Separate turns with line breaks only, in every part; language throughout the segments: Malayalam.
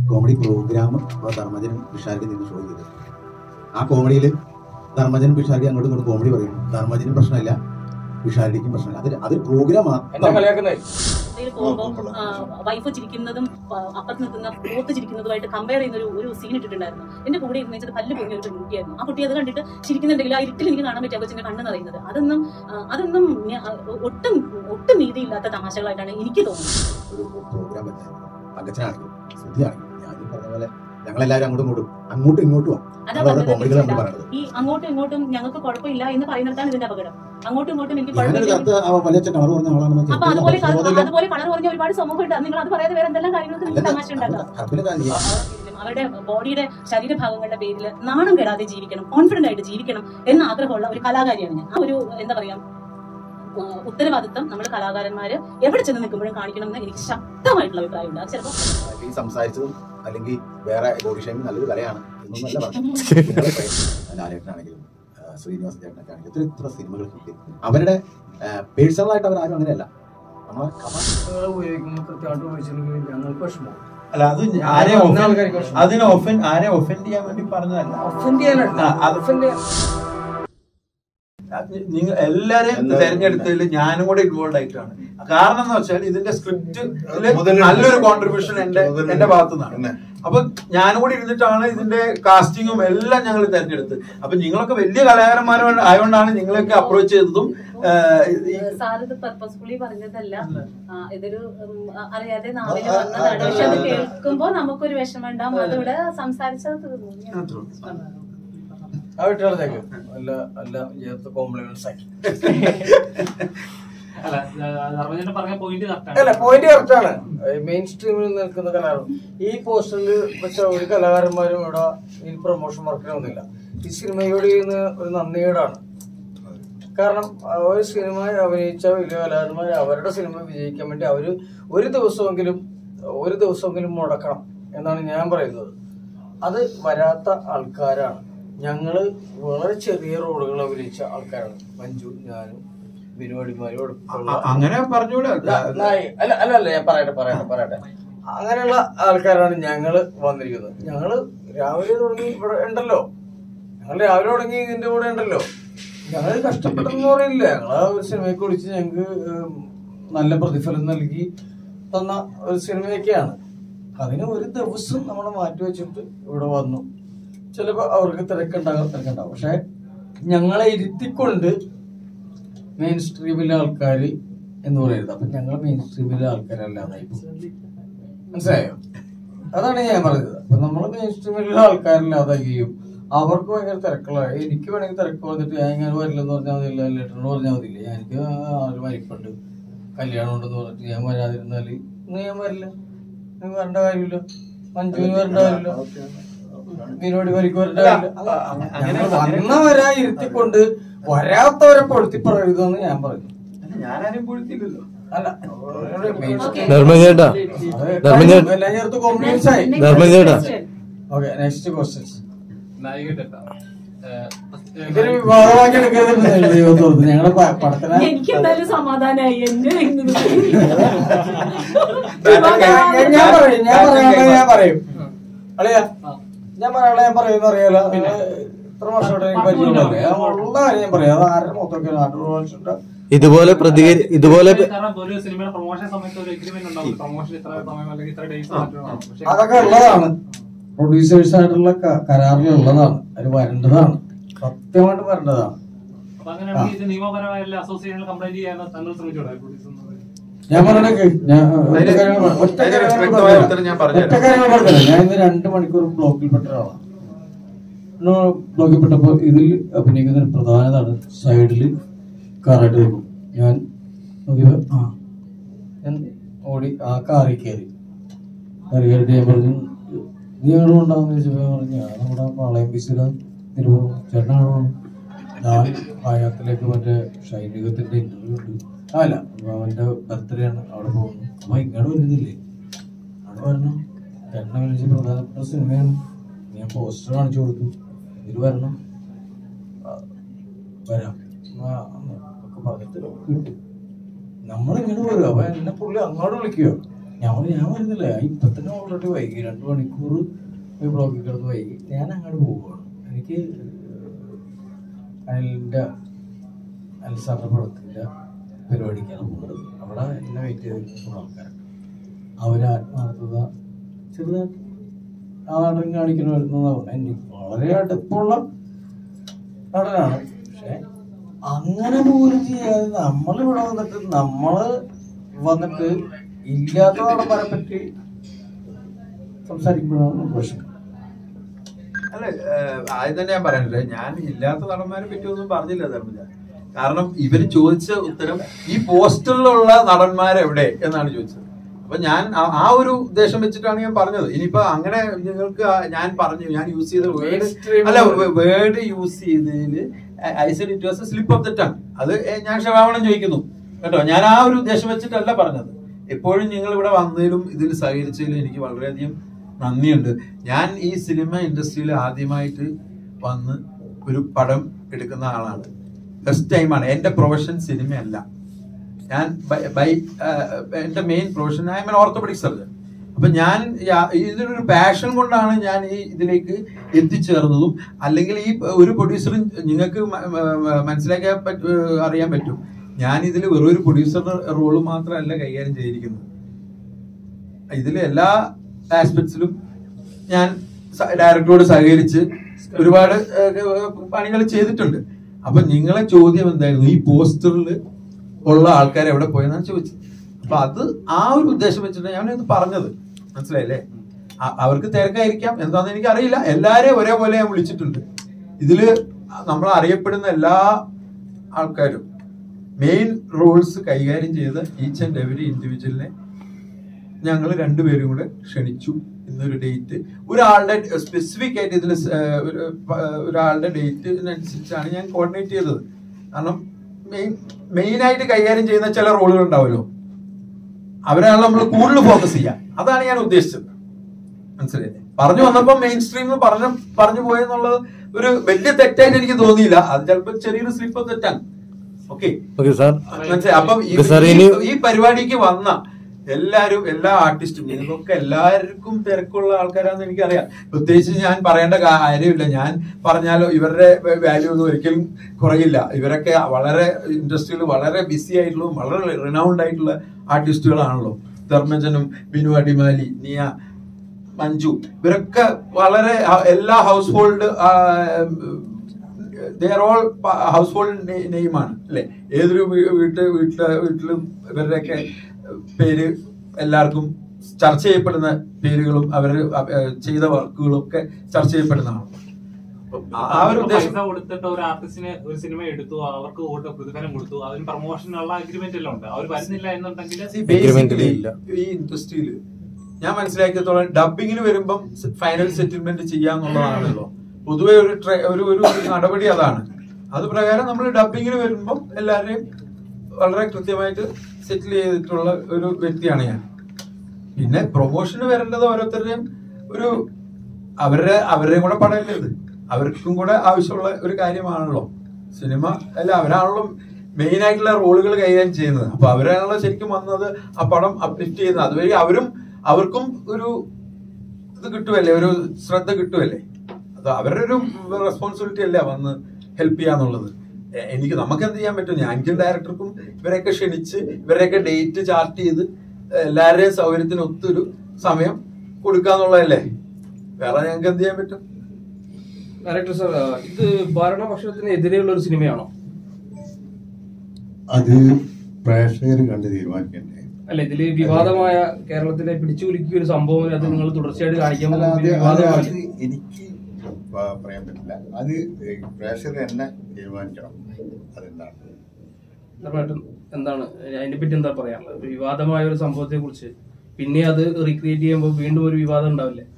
കോമഡി പ്രോഗ്രാം ഇപ്പോൾ ധർമ്മജനും വിശാലിക്കും നിന്ന് ഷോ ചെയ്തത് ആ കോമഡിയിൽ ധർമ്മജനും വിശാലിക്കും അങ്ങോട്ടും ഇങ്ങോട്ടും കോമഡി പറയും ധർമ്മജനും പ്രശ്നമില്ല വിശാലിക്കും പ്രശ്നമില്ല അത് അതൊരു പ്രോഗ്രാം
എന്താ
മാത്രം
കളിയാക്കുന്നേ
ഇതിൽ പോകുമ്പോൾ വൈഫ് ചിരിക്കുന്നതും ആ, അപ്പുറത്ത് നിൽക്കുന്ന പോത്ത് ചിരിക്കുന്നതുമായിട്ട് കമ്പയർ ചെയ്യുന്ന ഒരു ഒരു സീൻ ഇട്ടിട്ടുണ്ടായിരുന്നു എന്റെ കൂടെ ഇരുന്ന് വെച്ചത് പല്ല് പൊങ്ങിയ ഒരു കുട്ടിയായിരുന്നു ആ കുട്ടി അത് കണ്ടിട്ട് ചിരിക്കുന്നുണ്ടെങ്കിൽ ആ ഇരുട്ടിൽ എനിക്ക് കാണാൻ പറ്റിയ കൊച്ചിന്റെ കണ്ണ് നിറയുന്നത് അതൊന്നും ആ, അതൊന്നും ഞാ- ഒട്ടും ഒട്ടും നീതിയില്ലാത്ത തമാശകളായിട്ടാണ് എനിക്ക് തോന്നുന്നത്
ഒരു പ്രോഗ്രാം വെച്ചായിരുന്നു പങ്കച്ചനാണെങ്കിലും ശ്രുതിയാണെങ്കിലും ഞാൻ ഈ പറഞ്ഞ പോലെ ഞങ്ങളെല്ലാവരും അങ്ങോട്ടും ഇങ്ങോട്ടും അങ്ങോട്ടും ഇങ്ങോട്ടും
അതാ
അതവിടെ
പറഞ്ഞത്
കോമഡികൾ നമ്മൾ
ചേട്ടാ.
പറയുന്നത്
ഈ അങ്ങോട്ടും ഇങ്ങോട്ടും ഞങ്ങൾക്ക് കുഴപ്പമില്ല എന്ന് പറയുന്നിടത്താണ് ഇതിന്റെ അപകടം അങ്ങോട്ടും ഇങ്ങോട്ടും എനിക്ക്
ഞാനൊരു
കുഴപ്പമില്ല
കത്ത് ആ വലിയ കളർ പറഞ്ഞ ആളാണെന്ന് വെച്ചാൽ
അപ്പൊ അതുപോലെ കളർ-
ബോധമില്ല.
അതുപോലെ കളർ പറഞ്ഞ ഒരുപാട് സമൂഹമുണ്ട് നിങ്ങൾ അത് പറയാതെ വേറെ എന്തെല്ലാം കാര്യങ്ങൾക്ക് നിങ്ങൾക്ക് തമാശ ഉണ്ടാക്കാം
ഹർബിന് കാര്യം
അവരുടെ ബോഡിയുടെ ശരീരഭാഗങ്ങളുടെ പേരിൽ നാണം കെടാതെ ജീവിക്കണം കോൺഫിഡന്റ് ആയിട്ട് ജീവിക്കണം എന്ന ആഗ്രഹമുള്ള ഒരു കലാകാരിയാണ് ഞാൻ ആ ഒരു എന്താ പറയാ ആ, ഉത്തരവാദിത്തം നമ്മൾ കലാകാരന്മാര് എവിടെ ചെന്ന് നിൽക്കുമ്പോഴും കാണിക്കണം എന്ന് എനിക്ക് ശക്തമായിട്ടുള്ള അഭിപ്രായമുണ്ട് അത് ചിലപ്പോൾ
ഈ സംസാരിച്ചതും അല്ലെങ്കിൽ വേറെ ബോഡി ഷേമിങ് നല്ലൊരു കലയാണ് എന്നൊന്നല്ല പറഞ്ഞു ലാലേട്ടനാണെങ്കിലും ആ, ശ്രീനിവാസൻ ചേട്ടനൊക്കെ ആണെങ്കിലും ഇത്ര ഇത്ര സിനിമകൾ കിട്ടി അവരുടെ പേഴ്സണൽ ആയിട്ട് അവർ ആരും അങ്ങനെയല്ല നമ്മളെ കഥ
നിങ്ങൾ ഉപയോഗിക്കുമ്പോൾ കൃത്യമായിട്ട് ഉപയോഗിച്ചില്ലെങ്കിൽ ഞങ്ങൾക്ക് വിഷമം
അല്ല അത് ആരെ
വന്ന
offend-
ആൾക്കാർക്ക് വിഷമം.
അതിനെ ഒഫൻ ആരെ ഒഫൻഡ് ചെയ്യാൻ വേണ്ടി പറഞ്ഞതല്ല
ഒഫൻഡ് ചെയ്യാനല്ല
ആ, അത്
ഒഫൻഡ് ചെയ്യാൻ
അത് നിങ്ങൾ എല്ലാരെയും തെരഞ്ഞെടുത്തതിൽ ഞാനും കൂടെ ഇൻവോൾവ് ആയിട്ടാണ് കാരണം എന്ന് വെച്ചാൽ ഇതിന്റെ സ്ക്രിപ്റ്റ് നല്ലൊരു കോൺട്രിബ്യൂഷൻ എന്റെ എന്റെ ഭാഗത്തു നിന്നാണ് അപ്പൊ ഞാനും കൂടി ഇരുന്നിട്ടാണ് ഇതിന്റെ കാസ്റ്റിങ്ങും എല്ലാം ഞങ്ങൾ തെരഞ്ഞെടുത്തത് അപ്പൊ നിങ്ങളൊക്കെ വലിയ കലാകാരന്മാരോ ആയതുകൊണ്ടാണ് നിങ്ങളെയൊക്കെ അപ്രോച്ച് ചെയ്തതും ഏഹ്, ഈ-
സാർ ഇത് പർപ്പസ്ഫുള്ളി പറഞ്ഞതല്ല ആ, ഇതൊരു ഉം, അറിയാതെ നാവില് വന്നതാണ് പക്ഷെ അത് കേൾക്കുമ്പോൾ നമുക്കൊരു വിഷമം ഉണ്ടാവും അതിവിടെ സംസാരിച്ചത് തീർന്നു
ആ വീട്ടുകാരത്തേക്ക് അല്ല അല്ല ചേർത്ത് കോംപ്ലിമെന്റ്സ് ആക്കി
അല്ല ധർമ്മജന്റെ പറഞ്ഞ പോയിന്റ്
അല്ല
കറക്റ്റാണ്
പോയിന്റ് കറക്റ്റാണ് മെയിൻ സ്ട്രീമിൽ നിൽക്കുന്ന കലാകാരൻ ഈ പോസ്റ്ററിൽ വെച്ച ഒരു കലാകാരന്മാരും ഇവിടെ ഈ പ്രൊമോഷൻ വർക്കിന് വന്നില്ല ഈ സിനിമയോട് ചെയ്യുന്ന ഒരു നന്ദികേടാണ് കാരണം ആ ഒരു സിനിമ അഭിനയിച്ച വലിയ കലാകാരന്മാർ അവരുടെ സിനിമ വിജയിക്കാൻ വേണ്ടി അവര് ഒരു ദിവസമെങ്കിലും ഒരു ദിവസമെങ്കിലും മുടക്കണം എന്നാണ് ഞാൻ പറയുന്നത് അത് വരാത്ത ആൾക്കാരാണ് ഞങ്ങള് വളരെ ചെറിയ റോളുകൾ അഭിനയിച്ച ആൾക്കാരാണ് മഞ്ജു ഞാനും ബിനുവടിമാരും ഉൾപ്പെടെ
അ- അങ്ങനെ പറഞ്ഞൂടെ
ന- നായി- അല്ല അല്ല അല്ല ഞാൻ പറയട്ടെ പറയട്ടെ പറയട്ടെ അങ്ങനെയുള്ള ആൾക്കാരാണ് ഞങ്ങള് വന്നിരിക്കുന്നത് ഞങ്ങള് രാവിലെ തുടങ്ങി ഇവിടെ ഉണ്ടല്ലോ ഞങ്ങൾ രാവിലെ തുടങ്ങി ഇതിന്റെ കൂടെ ഉണ്ടല്ലോ ഞങ്ങൾ കഷ്ടപ്പെട്ടെന്ന് പറയില്ല ഞങ്ങള് ആ ഒരു സിനിമയൊക്കെ വിളിച്ച് ഞങ്ങൾക്ക് ഉം, നല്ല പ്രതിഫലം നൽകി തന്ന ഒരു സിനിമയൊക്കെയാണ് അതിന് ഒരു ദിവസം നമ്മൾ മാറ്റി വെച്ചിട്ട് ഇവിടെ വന്നു ചിലപ്പോ അവർക്ക് തിരക്കുണ്ടാകും തിരക്കുണ്ടാവും പക്ഷെ ഞങ്ങളെ ഇരുത്തിക്കൊണ്ട് മെയിൻ സ്ട്രീമിലെ ആൾക്കാർ എന്ന് പറയരുത് അപ്പൊ ഞങ്ങൾ മെയിൻ സ്ട്രീമിലെ ആൾക്കാരല്ലാതായി പോകും. മനസ്സിലായോ അതാണ് ഞാൻ പറഞ്ഞത് അപ്പൊ നമ്മൾ മെയിൻ സ്ട്രീമിലെ ആൾക്കാരല്ലാതാകുകയും അവർക്ക് ഭയങ്കര തിരക്കുള്ള എനിക്ക് വേണമെങ്കിൽ തിരക്ക് വന്നിട്ട് ഞാൻ ഇങ്ങനെ വരില്ലെന്ന് പറഞ്ഞാൽ മതില്ല ലെറ്ററിന് പറഞ്ഞാൽ മതില്ല എനിക്ക് ആറ് മരിപ്പുണ്ട് കല്യാണം ഉണ്ടെന്ന് പറഞ്ഞിട്ട് ഞാൻ വരാതിരുന്നാല് ഇന്ന് ഞാൻ വരില്ല നിങ്ങൾക്ക് വരേണ്ട കാര്യമില്ല മഞ്ജുവിന് വരേണ്ട കാര്യമില്ല വിനോടി വരിക്ക് വരേണ്ട കാര്യമില്ല അങ്ങനെ വന്നവരാ ഇരുത്തിക്കൊണ്ട് വരാത്തവരെ പൊഴുത്തി പറയരുതെന്ന് ഞാൻ പറഞ്ഞു
ഞാനാരും പൊഴുത്തില്ലല്ലോ
അല്ല മെയിൻ
ധർമ്മജേട്ടാ ധർമ്മജേട്ടാ
എല്ലാം ചേർത്ത് കോംപ്ലിമെന്റ്സ് ആയി
ധർമ്മജേട്ടാ
ഓക്കെ നെക്സ്റ്റ് ക്വസ്റ്റ്യൻസ്
നായികേട്ടാ
ഇതൊരു വിവാദമാക്കി എടുക്കരുത് ദൈവത്തോർത്ത് ഞങ്ങളുടെ പ- പടത്തിനെ
എനിക്ക് എന്തായാലും സമാധാനമായി എന്റെ
ഞാൻ- ഞാൻ പറയും ഞാൻ പറയാനുള്ള ഞാൻ പറയും അളിയാ ഞാൻ പറയാനുള്ള ഞാൻ പറയുന്ന അറിയാലോ ഇത്ര വർഷമായിട്ട് എനിക്ക് പരിചയമുള്ളതല്ലേ ഞാൻ ഉള്ള കാര്യം ഞാൻ പറയാം അത് ആരുടെ മൊത്തമൊക്കെ നാട്ടു വർഷത്തെ
ഇതുപോലെ പ്രതികരി ഇതുപോലെ
കാരണം ഒരു സിനിമയുടെ പ്രൊമോഷൻ സമയത്ത് ഒരു എഗ്രിമെന്റ് ഉണ്ടാവും പ്രൊമോഷൻ ഇത്ര സമയം അല്ലെങ്കിൽ ഇത്ര ഡേയ്സ് പക്ഷേ
അതൊക്കെ ഉള്ളതാണ് പ്രൊഡ്യൂസേഴ്സ് ആയിട്ടുള്ള ക- കരാറിലുള്ളതാണ് അത് വരേണ്ടതാണ് സത്യമായിട്ട് വരേണ്ടതാണ്
അപ്പൊ അങ്ങനെയാണെങ്കിൽ ഇത് നിയമപരമായ എല്ലാ അസോസിയേഷനിൽ കംപ്ലൈന്റ് ചെയ്യാൻ താങ്കൾ ശ്രമിച്ചോടെ
ഞാൻ പറഞ്ഞേക്ക് ഞാൻ ഒറ്റ കാര്യം പറ- ഒറ്റ
അതിന്
കാര്യം
വ്യക്തമായ
പറഞ്ഞുതരാം.
ഉത്തരം ഞാൻ പറഞ്ഞുതരാം.
ഒറ്റ കാര്യം പറഞ്ഞുതരാം. ഞാൻ ഇന്ന് രണ്ട് മണിക്കൂർ ബ്ലോക്കിൽപ്പെട്ട ഒരാളാണ് ഇന്ന് ബ്ലോക്കിൽപ്പെട്ടപ്പോ ഇതിൽ അഭിനയിക്കുന്ന ഒരു പ്രധാന നടൻ സൈഡിൽ കാറായിട്ട് നിൽക്കും ഞാൻ നോക്കിയപ്പോ ആ ഞാൻ ഓടി ആ കാറിൽ കയറി കാറി കയറിയിട്ട് ഞാൻ പറഞ്ഞു നീ എവിടെ ഉണ്ടാവുന്ന ചോദിച്ചപ്പോ ഞാൻ പറഞ്ഞു ഞാൻ നമ്മുടെ പാളയം ബീച്ചിലെ തിരുവോണം ചേട്ടനാണോ ഞാൻ ആയാത്തിലേക്ക് മറ്റേ സൈനികത്തിന്റെ ഇന്റർവ്യൂ ഉണ്ട് ആ, അല്ല അവന്റെ ബർത്ത്ഡേ ആണ് അവിടെ പോകുന്നു അപ്പൊ ഇങ്ങോട്ട് വരുന്നില്ലേ അവിടെ വരണം ചേട്ടനെ വിളിച്ച പ്രധാനപ്പെട്ട സിനിമയാണ് ഞാൻ പോസ്റ്റർ കാണിച്ചു കൊടുത്തു ഇതിൽ വരണം ആ, വരാം ആ, ഒക്കെ പറഞ്ഞിട്ട് കിട്ടും നമ്മളിങ്ങനെ വരും അപ്പൊ എന്നെ പുള്ളി അങ്ങോട്ട് വിളിക്കുക ഞാൻ പറഞ്ഞു, ഞാൻ വരുന്നില്ല ഇപ്പൊ തന്നെ ഓൾറെഡി വൈകി രണ്ട് മണിക്കൂർ ഈ ബ്ലോക്കിൽ കിടന്ന് വൈകി ഞാൻ അങ്ങോട്ട് പോവുകയാണ് എനിക്ക് അനിലിന്റെ അൽസാറിന്റെ പടത്തിന്റെ പരിപാടിക്കാണ് പോകുന്നത് അവിടെ എന്നെ വെയിറ്റ് ചെയ്തിരിക്കുന്ന ആൾക്കാരുണ്ട് അവര് ആത്മാർത്ഥത ചെറുതായിട്ട് ആ നാടൻ കാണിക്കണ വരുന്നതാണ് എനിക്ക് വളരെ അടുപ്പമുള്ള നടനാണ് പക്ഷെ അങ്ങനെ പോലും ചെയ്യാതെ നമ്മളിവിടെ വന്നിട്ട് നമ്മള് വന്നിട്ട് ഇല്ലാത്ത നടന്മാരെ പറ്റി സംസാരിക്കുമ്പോഴാണ് പ്രശ്നം
അല്ല ഏഹ്, ആദ്യം തന്നെ ഞാൻ പറയണ്ടേ ഞാൻ ഇല്ലാത്ത നടന്മാരെ പറ്റി ഒന്നും പറഞ്ഞില്ല ധർമ്മജ കാരണം ഇവര് ചോദിച്ച ഉത്തരം ഈ പോസ്റ്ററിലുള്ള നടന്മാരെവിടെ എന്നാണ് ചോദിച്ചത് അപ്പൊ ഞാൻ ആ- ആ ഒരു ഉദ്ദേശം വെച്ചിട്ടാണ് ഞാൻ പറഞ്ഞത് ഇനിയിപ്പോ അങ്ങനെ നിങ്ങൾക്ക് ആ- ഞാൻ പറഞ്ഞു ഞാൻ യൂസ് ചെയ്ത വേർഡ്
Mainstream
അല്ല വേർഡ് യൂസ് ചെയ്തതില് I said it was slip of the tongue അത് എ- ഞാൻ ക്ഷമാപണം ചോദിക്കുന്നു കേട്ടോ ഞാൻ ആ ഒരു ഉദ്ദേശം വെച്ചിട്ടല്ല പറഞ്ഞത് എപ്പോഴും നിങ്ങൾ ഇവിടെ വന്നതിലും ഇതിൽ സഹകരിച്ചതിലും എനിക്ക് വളരെയധികം നന്ദിയുണ്ട് ഞാൻ ഈ സിനിമ ഇൻഡസ്ട്രിയിൽ ആദ്യമായിട്ട് വന്ന് ഒരു പടം എടുക്കുന്ന ആളാണ് ഫസ്റ്റ് ടൈമാണ് എന്റെ പ്രൊഫഷൻ സിനിമയല്ല ഞാൻ ബൈ- ബൈ എന്റെ main profession I am an orthopaedic surgeon അപ്പൊ ഞാൻ യാ- ഇതിനൊരു പാഷൻ കൊണ്ടാണ് ഞാൻ ഈ ഇതിലേക്ക് എത്തിച്ചേർന്നതും അല്ലെങ്കിൽ ഈ ഒരു പ്രൊഡ്യൂസറും നിങ്ങൾക്ക് മ- മ- മനസ്സിലാക്കാൻ പറ്റ അറിയാൻ പറ്റും ഞാൻ ഇതിൽ വെറും ഒരു പ്രൊഡ്യൂസറുടെ റോള് മാത്രമല്ല കൈകാര്യം ചെയ്തിരിക്കുന്നത് ഇതിൽ എല്ലാ ആസ്പെക്ട്സിലും ഞാൻ സ- ഡയറക്ടറോട് സഹകരിച്ച് ഒരുപാട് പണികൾ ചെയ്തിട്ടുണ്ട് അപ്പൊ നിങ്ങളെ ചോദ്യം എന്തായിരുന്നു ഈ പോസ്റ്ററിൽ ഉള്ള ആൾക്കാർ എവിടെ പോയെന്നാണ് ചോദിച്ചത് അപ്പൊ അത് ആ ഒരു ഉദ്ദേശം വെച്ചിട്ട് ഞാൻ ഇത് പറഞ്ഞത് മനസ്സിലായില്ലേ അ- അവർക്ക് തിരക്കായിരിക്കാം എന്താണെന്ന് എനിക്ക് അറിയില്ല എല്ലാരെയും ഒരേപോലെ ഞാൻ വിളിച്ചിട്ടുണ്ട് ഇതില് നമ്മൾ അറിയപ്പെടുന്ന എല്ലാ ആൾക്കാരും മെയിൻ റോൾസ് കൈകാര്യം ചെയ്ത ഈച്ച് ആൻഡ് എവരി ഇൻഡിവിജ്വലിനെ ഞങ്ങൾ രണ്ടുപേരും കൂടെ ക്ഷണിച്ചു ഇന്നൊരു ഡേറ്റ് ഒരാളുടെ സ്പെസിഫിക് ആയിട്ട് ഇതിൽ ഒരാളുടെ ഡേറ്റിനനുസരിച്ചാണ് ഞാൻ കോർഡിനേറ്റ് ചെയ്തത് കാരണം മെയിൻ മെയിൻ ആയിട്ട് കൈകാര്യം ചെയ്യുന്ന ചില റോളുകൾ ഉണ്ടാവുമല്ലോ അവരാണ് നമ്മൾ കൂടുതൽ ഫോക്കസ് ചെയ്യുക അതാണ് ഞാൻ ഉദ്ദേശിച്ചത് മനസ്സിലായില്ലേ പറഞ്ഞു വന്നപ്പോ മെയിൻ സ്ട്രീം പറഞ്ഞു പറഞ്ഞു പോയെന്നുള്ളത് ഒരു വലിയ തെറ്റായിട്ട് എനിക്ക് തോന്നിയില്ല അത് ചിലപ്പോൾ ചെറിയൊരു സ്ലിപ്പ് ഓഫ് തെറ്റാണ് ഓക്കെ
ഓക്കെ സാർ
മനസ്സിലായി അപ്പം ഈ-
ഇത് സാർ ഇനി-
ഈ പരിപാടിക്ക് വന്ന എല്ലാരും എല്ലാ ആർട്ടിസ്റ്റും ഇതൊക്കെ എല്ലാവർക്കും തിരക്കുള്ള ആൾക്കാരാണെന്ന് എനിക്കറിയാം പ്രത്യേകിച്ച് ഞാൻ പറയേണ്ട കാര്യമില്ല ഞാൻ പറഞ്ഞാലോ ഇവരുടെ വാല്യൂ ഒന്നും ഒരിക്കലും കുറയില്ല ഇവരൊക്കെ വളരെ ഇൻഡസ്ട്രിയിൽ വളരെ ബിസി ആയിട്ടുള്ള വളരെ റിനൗണ്ട് ആയിട്ടുള്ള ആർട്ടിസ്റ്റുകളാണല്ലോ ധർമ്മജനും ബിനു അടിമാലി നിയ മഞ്ജു ഇവരൊക്കെ വളരെ ആ, എല്ലാ householder all household നെയിമാണ് അല്ലെ ഏതൊരു വീ- വീട്ട് വീട്ടില് വീട്ടിലും ഇവരുടെയൊക്കെ പേര് എല്ലാവർക്കും ചർച്ച ചെയ്യപ്പെടുന്ന പേരുകളും അവർ ചെയ്ത വർക്കുകളും ഒക്കെ ചർച്ച ചെയ്യപ്പെടുന്നതാണ് അപ്പം ആ- ആ ഒരു ഉദ്ദേശം
പൈസ കൊടുത്തിട്ട് ഒരു ആർട്ടിസ്റ്റിന് ഒരു സിനിമ എടുത്തു അവർക്ക് കൂട്ട പ്രതിഫലം കൊടുത്തു അതിന് പ്രൊമോഷനുള്ള അഗ്രിമെന്റ് എല്ലാം ഉണ്ട് അവർ വരുന്നില്ല എന്നുണ്ടെങ്കിൽ
See,
Agreement
basically
ഇല്ല.
ഈ ഇൻഡസ്ട്രിയിൽ ഞാൻ മനസ്സിലാക്കിയത്തോളം ഡബിങ്ങിന് വരുമ്പം ഫൈനൽ സെറ്റിൽമെന്റ് ചെയ്യാന്നുള്ളതാണല്ലോ പൊതുവെ ഒരു ട്രെ- ഒരു ഒരു നടപടി അതാണ് അത് പ്രകാരം നമ്മൾ ഡബിങ്ങിന് വരുമ്പം എല്ലാവരെയും വളരെ കൃത്യമായിട്ട് സെറ്റിൽ ചെയ്തിട്ടുള്ള ഒരു വ്യക്തിയാണ് ഞാൻ പിന്നെ പ്രൊമോഷന് വരേണ്ടത് ഓരോരുത്തരുടെയും ഒരു അവരുടെ അവരുടെയും കൂടെ പടമല്ലേ ഇത് അവർക്കും കൂടെ ആവശ്യമുള്ള ഒരു കാര്യമാണല്ലോ സിനിമ അല്ല അവരാണല്ലോ മെയിൻ ആയിട്ടുള്ള റോളുകൾ കൈകാര്യം ചെയ്യുന്നത് അപ്പൊ അവരാണല്ലോ ശരിക്കും വന്നത് ആ പടം അപ്ലിഫ്റ്റ് ചെയ്യുന്നത് അതുവഴി അവരും അവർക്കും ഒരു ഇത് കിട്ടുമല്ലേ ഒരു ശ്രദ്ധ കിട്ടുമല്ലേ അത് അവരുടെ ഒരു റെസ്പോൺസിബിലിറ്റി അല്ല വന്ന് ഹെൽപ്പ് ചെയ്യാന്നുള്ളത് എ- എനിക്ക് നമുക്ക് എന്ത് ചെയ്യാൻ പറ്റും ഞാൻ എനിക്കും ഡയറക്ടർക്കും ഇവരെയൊക്കെ ക്ഷണിച്ച് ഇവരെയൊക്കെ ഡേറ്റ് ചാർട്ട് ചെയ്ത് എല്ലാവരുടെയും സൗകര്യത്തിന് ഒത്തൊരു സമയം കൊടുക്കാന്നുള്ളതല്ലേ വേറെ ഞങ്ങൾക്ക് എന്ത് ചെയ്യാൻ പറ്റും
ഡയറക്ടർ സാർ ഇത് ഭരണപക്ഷത്തിന് എതിരെയുള്ള ഒരു സിനിമയാണോ
അത് പ്രേക്ഷകർ കണ്ട് തീരുമാനിക്കണ്ടേ
അല്ല ഇതില് വിവാദമായ കേരളത്തിലെ പിടിച്ചുകുലുക്കിയ ഒരു സംഭവം അത് നിങ്ങൾ തുടർച്ചയായിട്ട് കാണിക്കാൻ
അല്ല, അത്
പോകുന്നത്
അത്
വിവാദമായി.
അത് എനിക്ക് പ- പറയാൻ പറ്റില്ല അത് പ്രേക്ഷകർ എന്നെ തീരുമാനിക്കണം അതെന്താണ്
ധർമ്മേട്ടൻ എന്താണ് അതിനെ പറ്റി എന്താ പറയാനുള്ളത് ഒരു വിവാദമായ ഒരു സംഭവത്തെ കുറിച്ച് പിന്നെ അത് റീക്രിയേറ്റ് ചെയ്യുമ്പോൾ വീണ്ടും ഒരു വിവാദം ഉണ്ടാവില്ലേ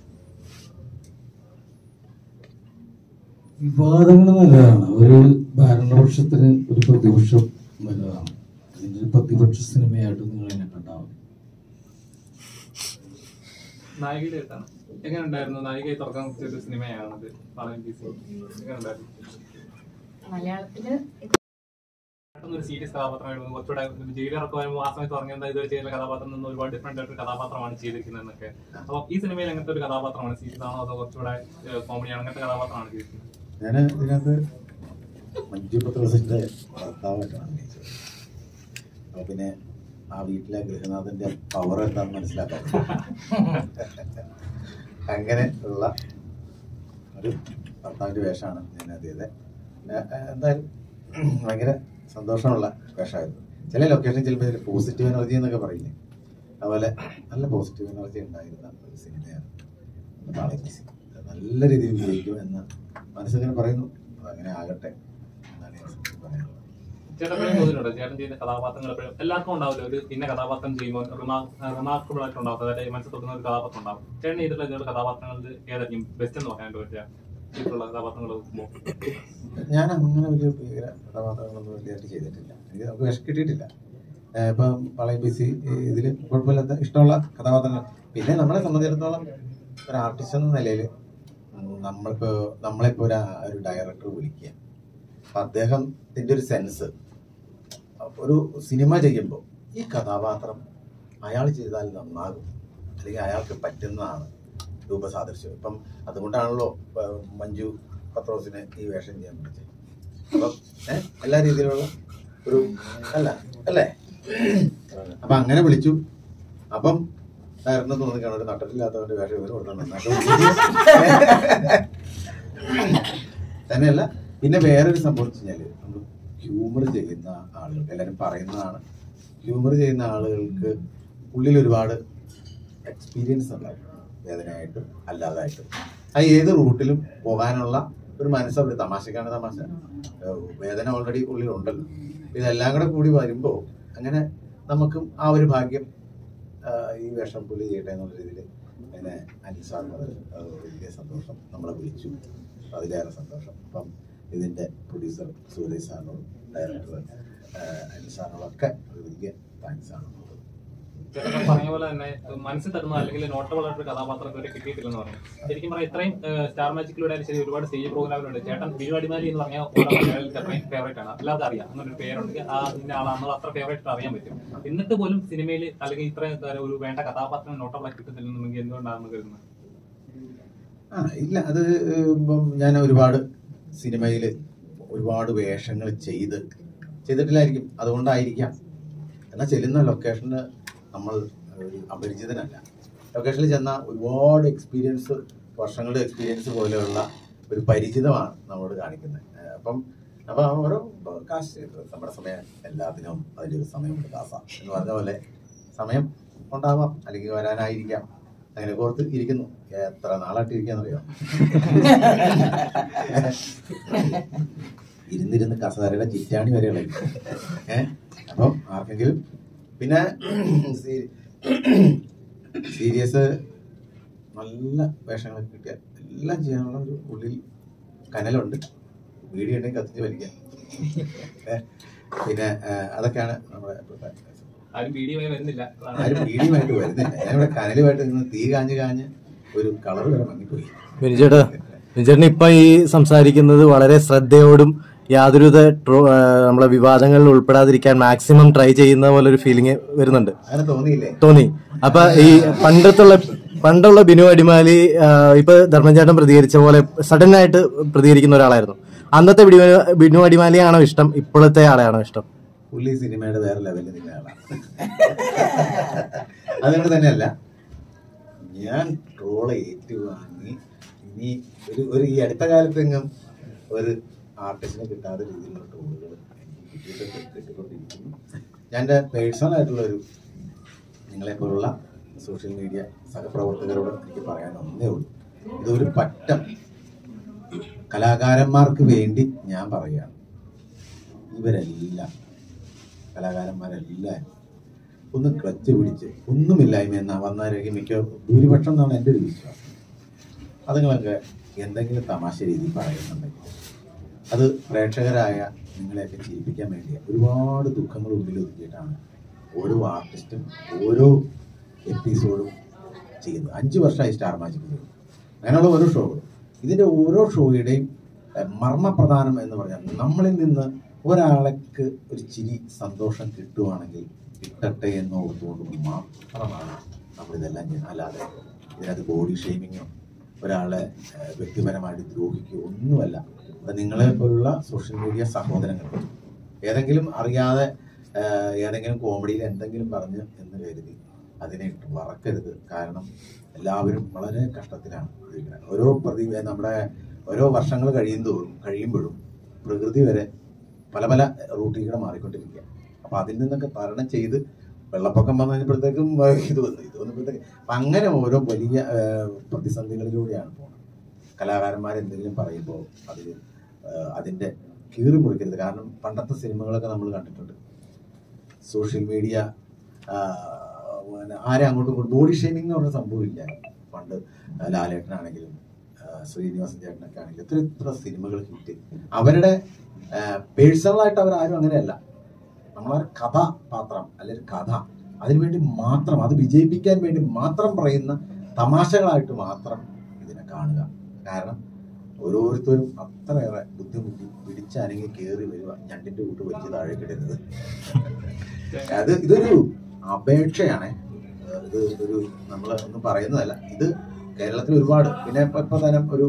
വിവാദങ്ങൾ നല്ലതാണ് ഒരു ഭരണപക്ഷത്തിന് ഒരു പ്രതിപക്ഷം നല്ലതാണ് അല്ലെങ്കിൽ ഒരു പ്രതിപക്ഷ സിനിമയായിട്ട് നിങ്ങൾ എന്നെ കണ്ടാവും
നായികയുടെ അടുത്താണ് എങ്ങനെ ഉണ്ടായിരുന്നു നായികയെ തുറക്കാൻ പറ്റിയ ഒരു സിനിമയാണത് പാളയം പി സി എങ്ങനെ ഉണ്ടായിരുന്നു
മലയാളത്തില്
ഒരു സീരിയസ് കഥാപാത്രമായിരുന്നു കുറച്ചുകൂടെ ജയിലറൊക്കെ വരുമ്പോൾ ആ സമയത്ത് പറഞ്ഞത് ഇതുവരെ ചെയ്ത കഥാപാത്രം നിന്ന് ഒരുപാട് ഡിഫറെന്റ് ആയിട്ട് ഒരു കഥാപാത്രമാണ് ചെയ്തിരിക്കുന്നത് എന്നൊക്കെ അപ്പൊ ഈ സിനിമയിൽ അങ്ങനത്തെ ഒരു കഥാപാത്രമാണ് സീരിയസ് ആണോ അതോ കുറച്ചുകൂടെ കോമഡി ആണ് അങ്ങനത്തെ കഥാപാത്രമാണ് ചെയ്തിരിക്കുന്നത്
ഞാൻ ഇതിനകത്ത് മഞ്ജു പത്രസിന്റെ ഭർത്താവായിട്ടാണ് അഭിനയിച്ചത് അപ്പൊ പിന്നെ ആ വീട്ടിലെ ഗൃഹനാഥന്റെ പവർ എന്താണെന്ന് മനസ്സിലാക്കാൻ അങ്ങനെ ഉള്ള ഒരു ഭർത്താവിന്റെ വേഷമാണ് ഞാൻ അത് ചെയ്തത് ഏ- ഏ, എന്തായാലും ഭയങ്കര സന്തോഷമുള്ള വേഷമായിരുന്നു ചില ലൊക്കേഷൻ ചെല്ലുമ്പോൾ ഇതിൽ പോസിറ്റീവ് എനർജി എന്നൊക്കെ പറയില്ലേ അതുപോലെ നല്ല പോസിറ്റീവ് എനർജി ഉണ്ടായിരുന്ന ഒരു സിനിമയാണ് പാളയപ്പീസി നല്ല രീതിയിൽ വിജയിക്കും എന്ന് മനസ്സിങ്ങനെ പറയുന്നു അങ്ങനെ ആകട്ടെ എന്നാണ് ഞാൻ പറയാനുള്ളത്
ചേട്ടൻ എപ്പോഴും തോന്നിയിട്ടുണ്ടോ ചേട്ടൻ ചെയ്യുന്ന കഥാപാത്രങ്ങൾ എപ്പോഴും എല്ലാവർക്കും ഉണ്ടാവില്ല ഒരു ഇന്ന കഥാപാത്രം ചെയ്യുമ്പോൾ റിമാർക്കബിൾ ആയിട്ട് ഉണ്ടാവും അതായത് മനസ്സിൽ തൊട്ടുന്ന ഒരു കഥാപാത്രം ഉണ്ടാവും ചേട്ടൻ ചെയ്തിട്ടുള്ള ഇതുപോലെ കഥാപാത്രങ്ങളിൽ ഏതായിരിക്കും ബെസ്റ്റ് എന്ന് പറയാൻ പറ്റുക ചെയ്തിട്ടുള്ള കഥാപാത്രങ്ങൾ നോക്കുമ്പോൾ
ഞാൻ അങ്ങനെ വലിയ ഭീകര കഥാപാത്രങ്ങളൊന്നും വലിയതായിട്ട് ചെയ്തിട്ടില്ല എനിക്ക് നമുക്ക് വിഷം കിട്ടിയിട്ടില്ല ഏഹ് ഇപ്പം പളയം ബി സി ഇതിൽ കുഴപ്പമില്ലാത്ത ഇഷ്ടമുള്ള കഥാപാത്രങ്ങൾ പിന്നെ നമ്മളെ സംബന്ധിച്ചിടത്തോളം ഒരു ആർട്ടിസ്റ്റ് എന്ന നിലയിൽ നമ്മളിപ്പോൾ നമ്മളിപ്പോൾ ഒരു ഒരു ഡയറക്ടർ വിളിക്കുക അപ്പം അദ്ദേഹത്തിൻ്റെ ഒരു സെൻസ് ഒരു സിനിമ ചെയ്യുമ്പോൾ ഈ കഥാപാത്രം അയാൾ ചെയ്താൽ നന്നാകും അല്ലെങ്കിൽ അയാൾക്ക് പറ്റുന്നതാണ് രൂപസാദൃശ്യം ഇപ്പം അതുകൊണ്ടാണല്ലോ ഏഹ് മഞ്ജു പത്രോസിന് ഈ വേഷം ചെയ്യാൻ പറ്റിയത് അപ്പം ഏഹ് എല്ലാ രീതിയിലുള്ള ഒരു അല്ല അല്ലേ അപ്പൊ അങ്ങനെ വിളിച്ചു അപ്പം ഡയറക്ടറിന് തോന്നി കാണാൻ ഒരു നട്ടില്ലാത്തവന്റെ വേഷം ഇവര് കൊടുക്കണം തന്നെയല്ല പിന്നെ വേറൊരു സംഭവം വെച്ച് കഴിഞ്ഞാല് നമ്മൾ ഹ്യൂമർ ചെയ്യുന്ന ആളുകൾക്ക് എല്ലാവരും പറയുന്നതാണ് ഹ്യൂമർ ചെയ്യുന്ന ആളുകൾക്ക് ഉള്ളിൽ ഒരുപാട് എക്സ്പീരിയൻസ് ഉണ്ടാവും വേദനയായിട്ടും അല്ലാതായിട്ടും അത് ഏത് റൂട്ടിലും പോകാനുള്ള ഒരു മനസ്സ് ഒരു തമാശക്കാണ് തമാശ ഏഹ് വേദന ഓൾറെഡി ഉള്ളിലുണ്ടല്ലോ ഇതെല്ലാം കൂടെ കൂടി വരുമ്പോൾ അങ്ങനെ നമുക്കും ആ ഒരു ഭാഗ്യം ആഹ് ഈ വേഷം പുള്ളി ചെയ്യട്ടെ എന്നുള്ള രീതിയിൽ പിന്നെ അനിൽ സാറിന് അത് അത് വലിയ സന്തോഷം നമ്മളെ വിളിച്ചു അതിലേറെ സന്തോഷം അപ്പം ഇതിൻ്റെ പ്രൊഡ്യൂസർ സൂര്യ സാറിനോടും ഡയറക്ടർ അനിൽ സാറിനോടൊക്കെ ഒരു വലിയ താങ്ക്സ് ആണ്
ചേട്ടൻ പറഞ്ഞ പോലെ തന്നെ മനസ്സിൽ തരുന്ന അല്ലെങ്കിൽ നോട്ടബിൾ ആയിട്ട് കഥാപാത്രം ഇതുവരെ കിട്ടിയിട്ടില്ലെന്ന് പറഞ്ഞു ശരിക്കും പറഞ്ഞാൽ ഇത്രയും സ്റ്റാർ മാജിക്കിലൂടെ ആയാലും ശരി ഒരുപാട് സ്റ്റേജ് പ്രോഗ്രാമിലുണ്ട് ചേട്ടൻ ബിരുവാടിമാലി എന്ന് പറഞ്ഞാൽ അത്രയും ഫേവറേറ്റ് ആണ് എല്ലാവർക്കും അറിയാം അങ്ങനെ ഒരു പേരുണ്ട് ആ ഇതിന്റെ ആളാണ് നമ്മൾ അത്ര ഫേവറേറ്റ് അറിയാൻ പറ്റും എന്നിട്ട് പോലും സിനിമയിൽ അല്ലെങ്കിൽ ഇത്രയും എന്താ പറയുക, ഒരു വേണ്ട കഥാപാത്രം നോട്ടബിൾ ആയി കിട്ടുന്നില്ലെന്നുണ്ടെങ്കിൽ എന്തുകൊണ്ടാണെന്ന് കരുതുന്നത്
ആ ഇല്ല അത് ഇപ്പം ഞാൻ ഒരുപാട് സിനിമയിൽ ഒരുപാട് വേഷങ്ങൾ ചെയ്ത് ചെയ്തിട്ടില്ലായിരിക്കും അതുകൊണ്ടായിരിക്കാം എന്നാൽ ചെല്ലുന്ന ലൊക്കേഷന് നമ്മൾ ഒരു അപരിചിതനല്ല ലൊക്കേഷനിൽ ചെന്നാൽ ഒരുപാട് എക്സ്പീരിയൻസ് വർഷങ്ങളുടെ എക്സ്പീരിയൻസ് പോലെയുള്ള ഒരു പരിചിതമാണ് നമ്മളോട് കാണിക്കുന്നത് ഏഹ് അപ്പം അപ്പം ഓരോ കാശ് നമ്മുടെ സമയം എല്ലാത്തിനും അതിലൊരു സമയമുണ്ട് ദാസ എന്ന് പറഞ്ഞ പോലെ സമയം ഉണ്ടാവാം അല്ലെങ്കിൽ വരാനായിരിക്കാം അങ്ങനെ ഓർത്ത് ഇരിക്കുന്നു എത്ര നാളായിട്ട് ഇരിക്കാന്നറിയോ ഇരുന്നിരുന്ന് കസേരയുടെ ചിറ്റാണി വരെ ഇളകി ഏഹ് അപ്പം ആർക്കെങ്കിലും പിന്നെ സീരിയസ് നല്ല വേഷങ്ങളൊക്കെ കിട്ടിയാൽ എല്ലാം ചെയ്യാനുള്ള ഒരു ഉള്ളിൽ കനലുണ്ട് വീഡിയോ ഉണ്ടെങ്കിൽ കത്തിച്ച് വലിക്കാം ഏ, പിന്നെ ആ, അതൊക്കെയാണ് നമ്മുടെ ഇപ്പോഴത്തെ
ആരും വീഡിയോയിൽ വരുന്നില്ല അതാണ്
ആരും വീഡിയോമായിട്ട് വരുന്നില്ല ഞാനിവിടെ കനലുമായിട്ട് നിന്ന് തീ കാഞ്ഞ് കാഞ്ഞ് ഒരു കളർ വരെ മങ്ങിപ്പോയി
ബിനിചേട്ടാ ബിനിചേട്ടൻ ഇപ്പൊ ഈ സംസാരിക്കുന്നത് വളരെ ശ്രദ്ധയോടും യാതൊരുവിധ ട്രോ ആ, നമ്മളെ വിവാദങ്ങളിൽ ഉൾപ്പെടാതിരിക്കാൻ മാക്സിമം ട്രൈ ചെയ്യുന്ന പോലെ ഒരു ഫീലിംഗ് വരുന്നുണ്ട്
അങ്ങനെ തോന്നിയില്ലേ
തോന്നി അപ്പൊ ഈ പണ്ടത്തുള്ള പണ്ടുള്ള ബിനു അടിമാലി ആ, ഇപ്പൊ ധർമ്മചേട്ടൻ പ്രതികരിച്ച പോലെ സഡൻ ആയിട്ട് പ്രതികരിക്കുന്ന ഒരാളായിരുന്നു അന്നത്തെ ബിനു ബിനു അടിമാലിയാണോ ഇഷ്ടം ഇപ്പോഴത്തെ ആളെയാണോ ഇഷ്ടം
പുള്ളി സിനിമയുടെ വേറെ ലെവലിൽ നിന്ന ആളാണ് അതുകൊണ്ട് തന്നെയല്ല ഞാൻ ട്രോള് ഏറ്റുവാങ്ങി ഇനി ഒരു ഒരു ഈ അടുത്ത കാലത്തെങ്ങും ഒരു ആർട്ടിസ്റ്റിനെ കിട്ടാത്ത രീതിയിലുള്ള ട്രോളുകൾ എനിക്ക് കിട്ടിയിട്ടുണ്ട് കിട്ടിക്കൊണ്ടിരിക്കുന്നു ഞാൻ എൻ്റെ പേഴ്സണൽ ആയിട്ടുള്ള ഒരു നിങ്ങളെപ്പോലുള്ള സോഷ്യൽ മീഡിയ സഹപ്രവർത്തകരോട് എനിക്ക് പറയാൻ ഒന്നേ ഉള്ളൂ ഇതൊരു പറ്റം കലാകാരന്മാർക്ക് വേണ്ടി ഞാൻ പറയുകയാണ് ഇവരെല്ലാം കലാകാരന്മാരെല്ലാം ഒന്ന് ക്ലച്ച് പിടിച്ച് ഒന്നുമില്ലായ്മ എന്നാ വന്നാലേക്ക് മിക്ക ഭൂരിപക്ഷം എന്നാണ് എൻ്റെ ഒരു വിശ്വാസം അതുങ്ങളൊക്കെ എന്തെങ്കിലും തമാശ രീതി പറയുന്നുണ്ടെങ്കിൽ അത് പ്രേക്ഷകരായ നിങ്ങളെയൊക്കെ ചിരിപ്പിക്കാൻ വേണ്ടി ഒരുപാട് ദുഃഖങ്ങൾ ഉള്ളിൽ ഒതുക്കിയിട്ടാണ് ഓരോ ആർട്ടിസ്റ്റും ഓരോ എപ്പിസോഡും ചെയ്യുന്നത് അഞ്ച് വർഷമായി സ്റ്റാർ മാജിക് ചെയ്യുന്നു അങ്ങനെയുള്ള ഓരോ ഷോകളും ഇതിൻ്റെ ഓരോ ഷോയുടെയും എഹ്, മർമ്മപ്രധാനം എന്ന് പറഞ്ഞാൽ നമ്മളിൽ നിന്ന് ഒരാൾക്ക് ഒരു ചിരി സന്തോഷം കിട്ടുവാണെങ്കിൽ കിട്ടട്ടെ എന്ന് ഓർത്തുകൊണ്ട് മാത്രമാണ് നമ്മളിതെല്ലാം ചെയ്യുന്നത് അല്ലാതെ ഇതിനകത്ത് ബോഡി ഷെയ്മിങ്ങോ ഒരാളെ ഏഹ്, വ്യക്തിപരമായിട്ട് ദ്രോഹിക്കുകയോ ഒന്നുമല്ല അപ്പം നിങ്ങളെ പോലുള്ള സോഷ്യൽ മീഡിയ സഹോദരങ്ങൾ ഏതെങ്കിലും അറിയാതെ ഏഹ്, ഏതെങ്കിലും കോമഡിയിൽ എന്തെങ്കിലും പറഞ്ഞ് എന്ന് കരുതി അതിനെ ഇട്ട് വറക്കരുത് കാരണം എല്ലാവരും വളരെ കഷ്ടത്തിലാണ് ജീവിക്കുന്നത് ഓരോ പ്രതി നമ്മുടെ ഓരോ വർഷങ്ങൾ കഴിയുന്തോറും കഴിയുമ്പോഴും പ്രകൃതി വരെ പല പല റൂട്ടിലൂടെ മാറിക്കൊണ്ടിരിക്കുക അപ്പൊ അതിൽ നിന്നൊക്കെ തരണം ചെയ്ത് വെള്ളപ്പൊക്കം വന്നു കഴിഞ്ഞപ്പോഴത്തേക്കും ഏഹ്, ഇത് വന്നു ഇത് വന്നപ്പോഴത്തേക്ക് അപ്പൊ അങ്ങനെ ഓരോ വലിയ ഏഹ്, പ്രതിസന്ധികളിലൂടെയാണ് പോകുന്നത് കലാകാരന്മാർ എന്തെങ്കിലും പറയുമ്പോൾ അതിൽ അതിന്റെ കീറി മുറിക്കരുത് കാരണം പണ്ടത്തെ സിനിമകളൊക്കെ നമ്മൾ കണ്ടിട്ടുണ്ട് സോഷ്യൽ മീഡിയ ആരെ അങ്ങോട്ടും ഇങ്ങോട്ടും ബോഡി ഷേമിംഗ് എന്ന് പറഞ്ഞ സംഭവമില്ല പണ്ട് ലാലേട്ടനാണെങ്കിലും ആ, ശ്രീനിവാസൻ ചേട്ടനൊക്കെ ആണെങ്കിലും എത്ര എത്ര സിനിമകൾ ഹിറ്റ് അവരുടെ പേഴ്സണലായിട്ട് അവർ ആരും അങ്ങനെയല്ല നമ്മളൊരു കഥാപാത്രം അല്ലെങ്കിൽ കഥ അതിനുവേണ്ടി മാത്രം അത് വിജയിപ്പിക്കാൻ വേണ്ടി മാത്രം പറയുന്ന തമാശകളായിട്ട് മാത്രം ഇതിനെ കാണുക കാരണം ഓരോരുത്തരും അത്രയേറെ ബുദ്ധിമുട്ടി പിടിച്ചനങ്ങി കയറി വരിക ഞണ്ടിന്റെ കൂട്ട് വലിച്ച് താഴേക്ക് ഇടരുത് അത് ഇതൊരു അപേക്ഷയാണ് ഇത് ഒരു നമ്മൾ ഒന്നും പറയുന്നതല്ല ഇത് കേരളത്തിൽ ഒരുപാട് പിന്നെ ഇപ്പൊ ഇപ്പൊ തന്നെ ഒരു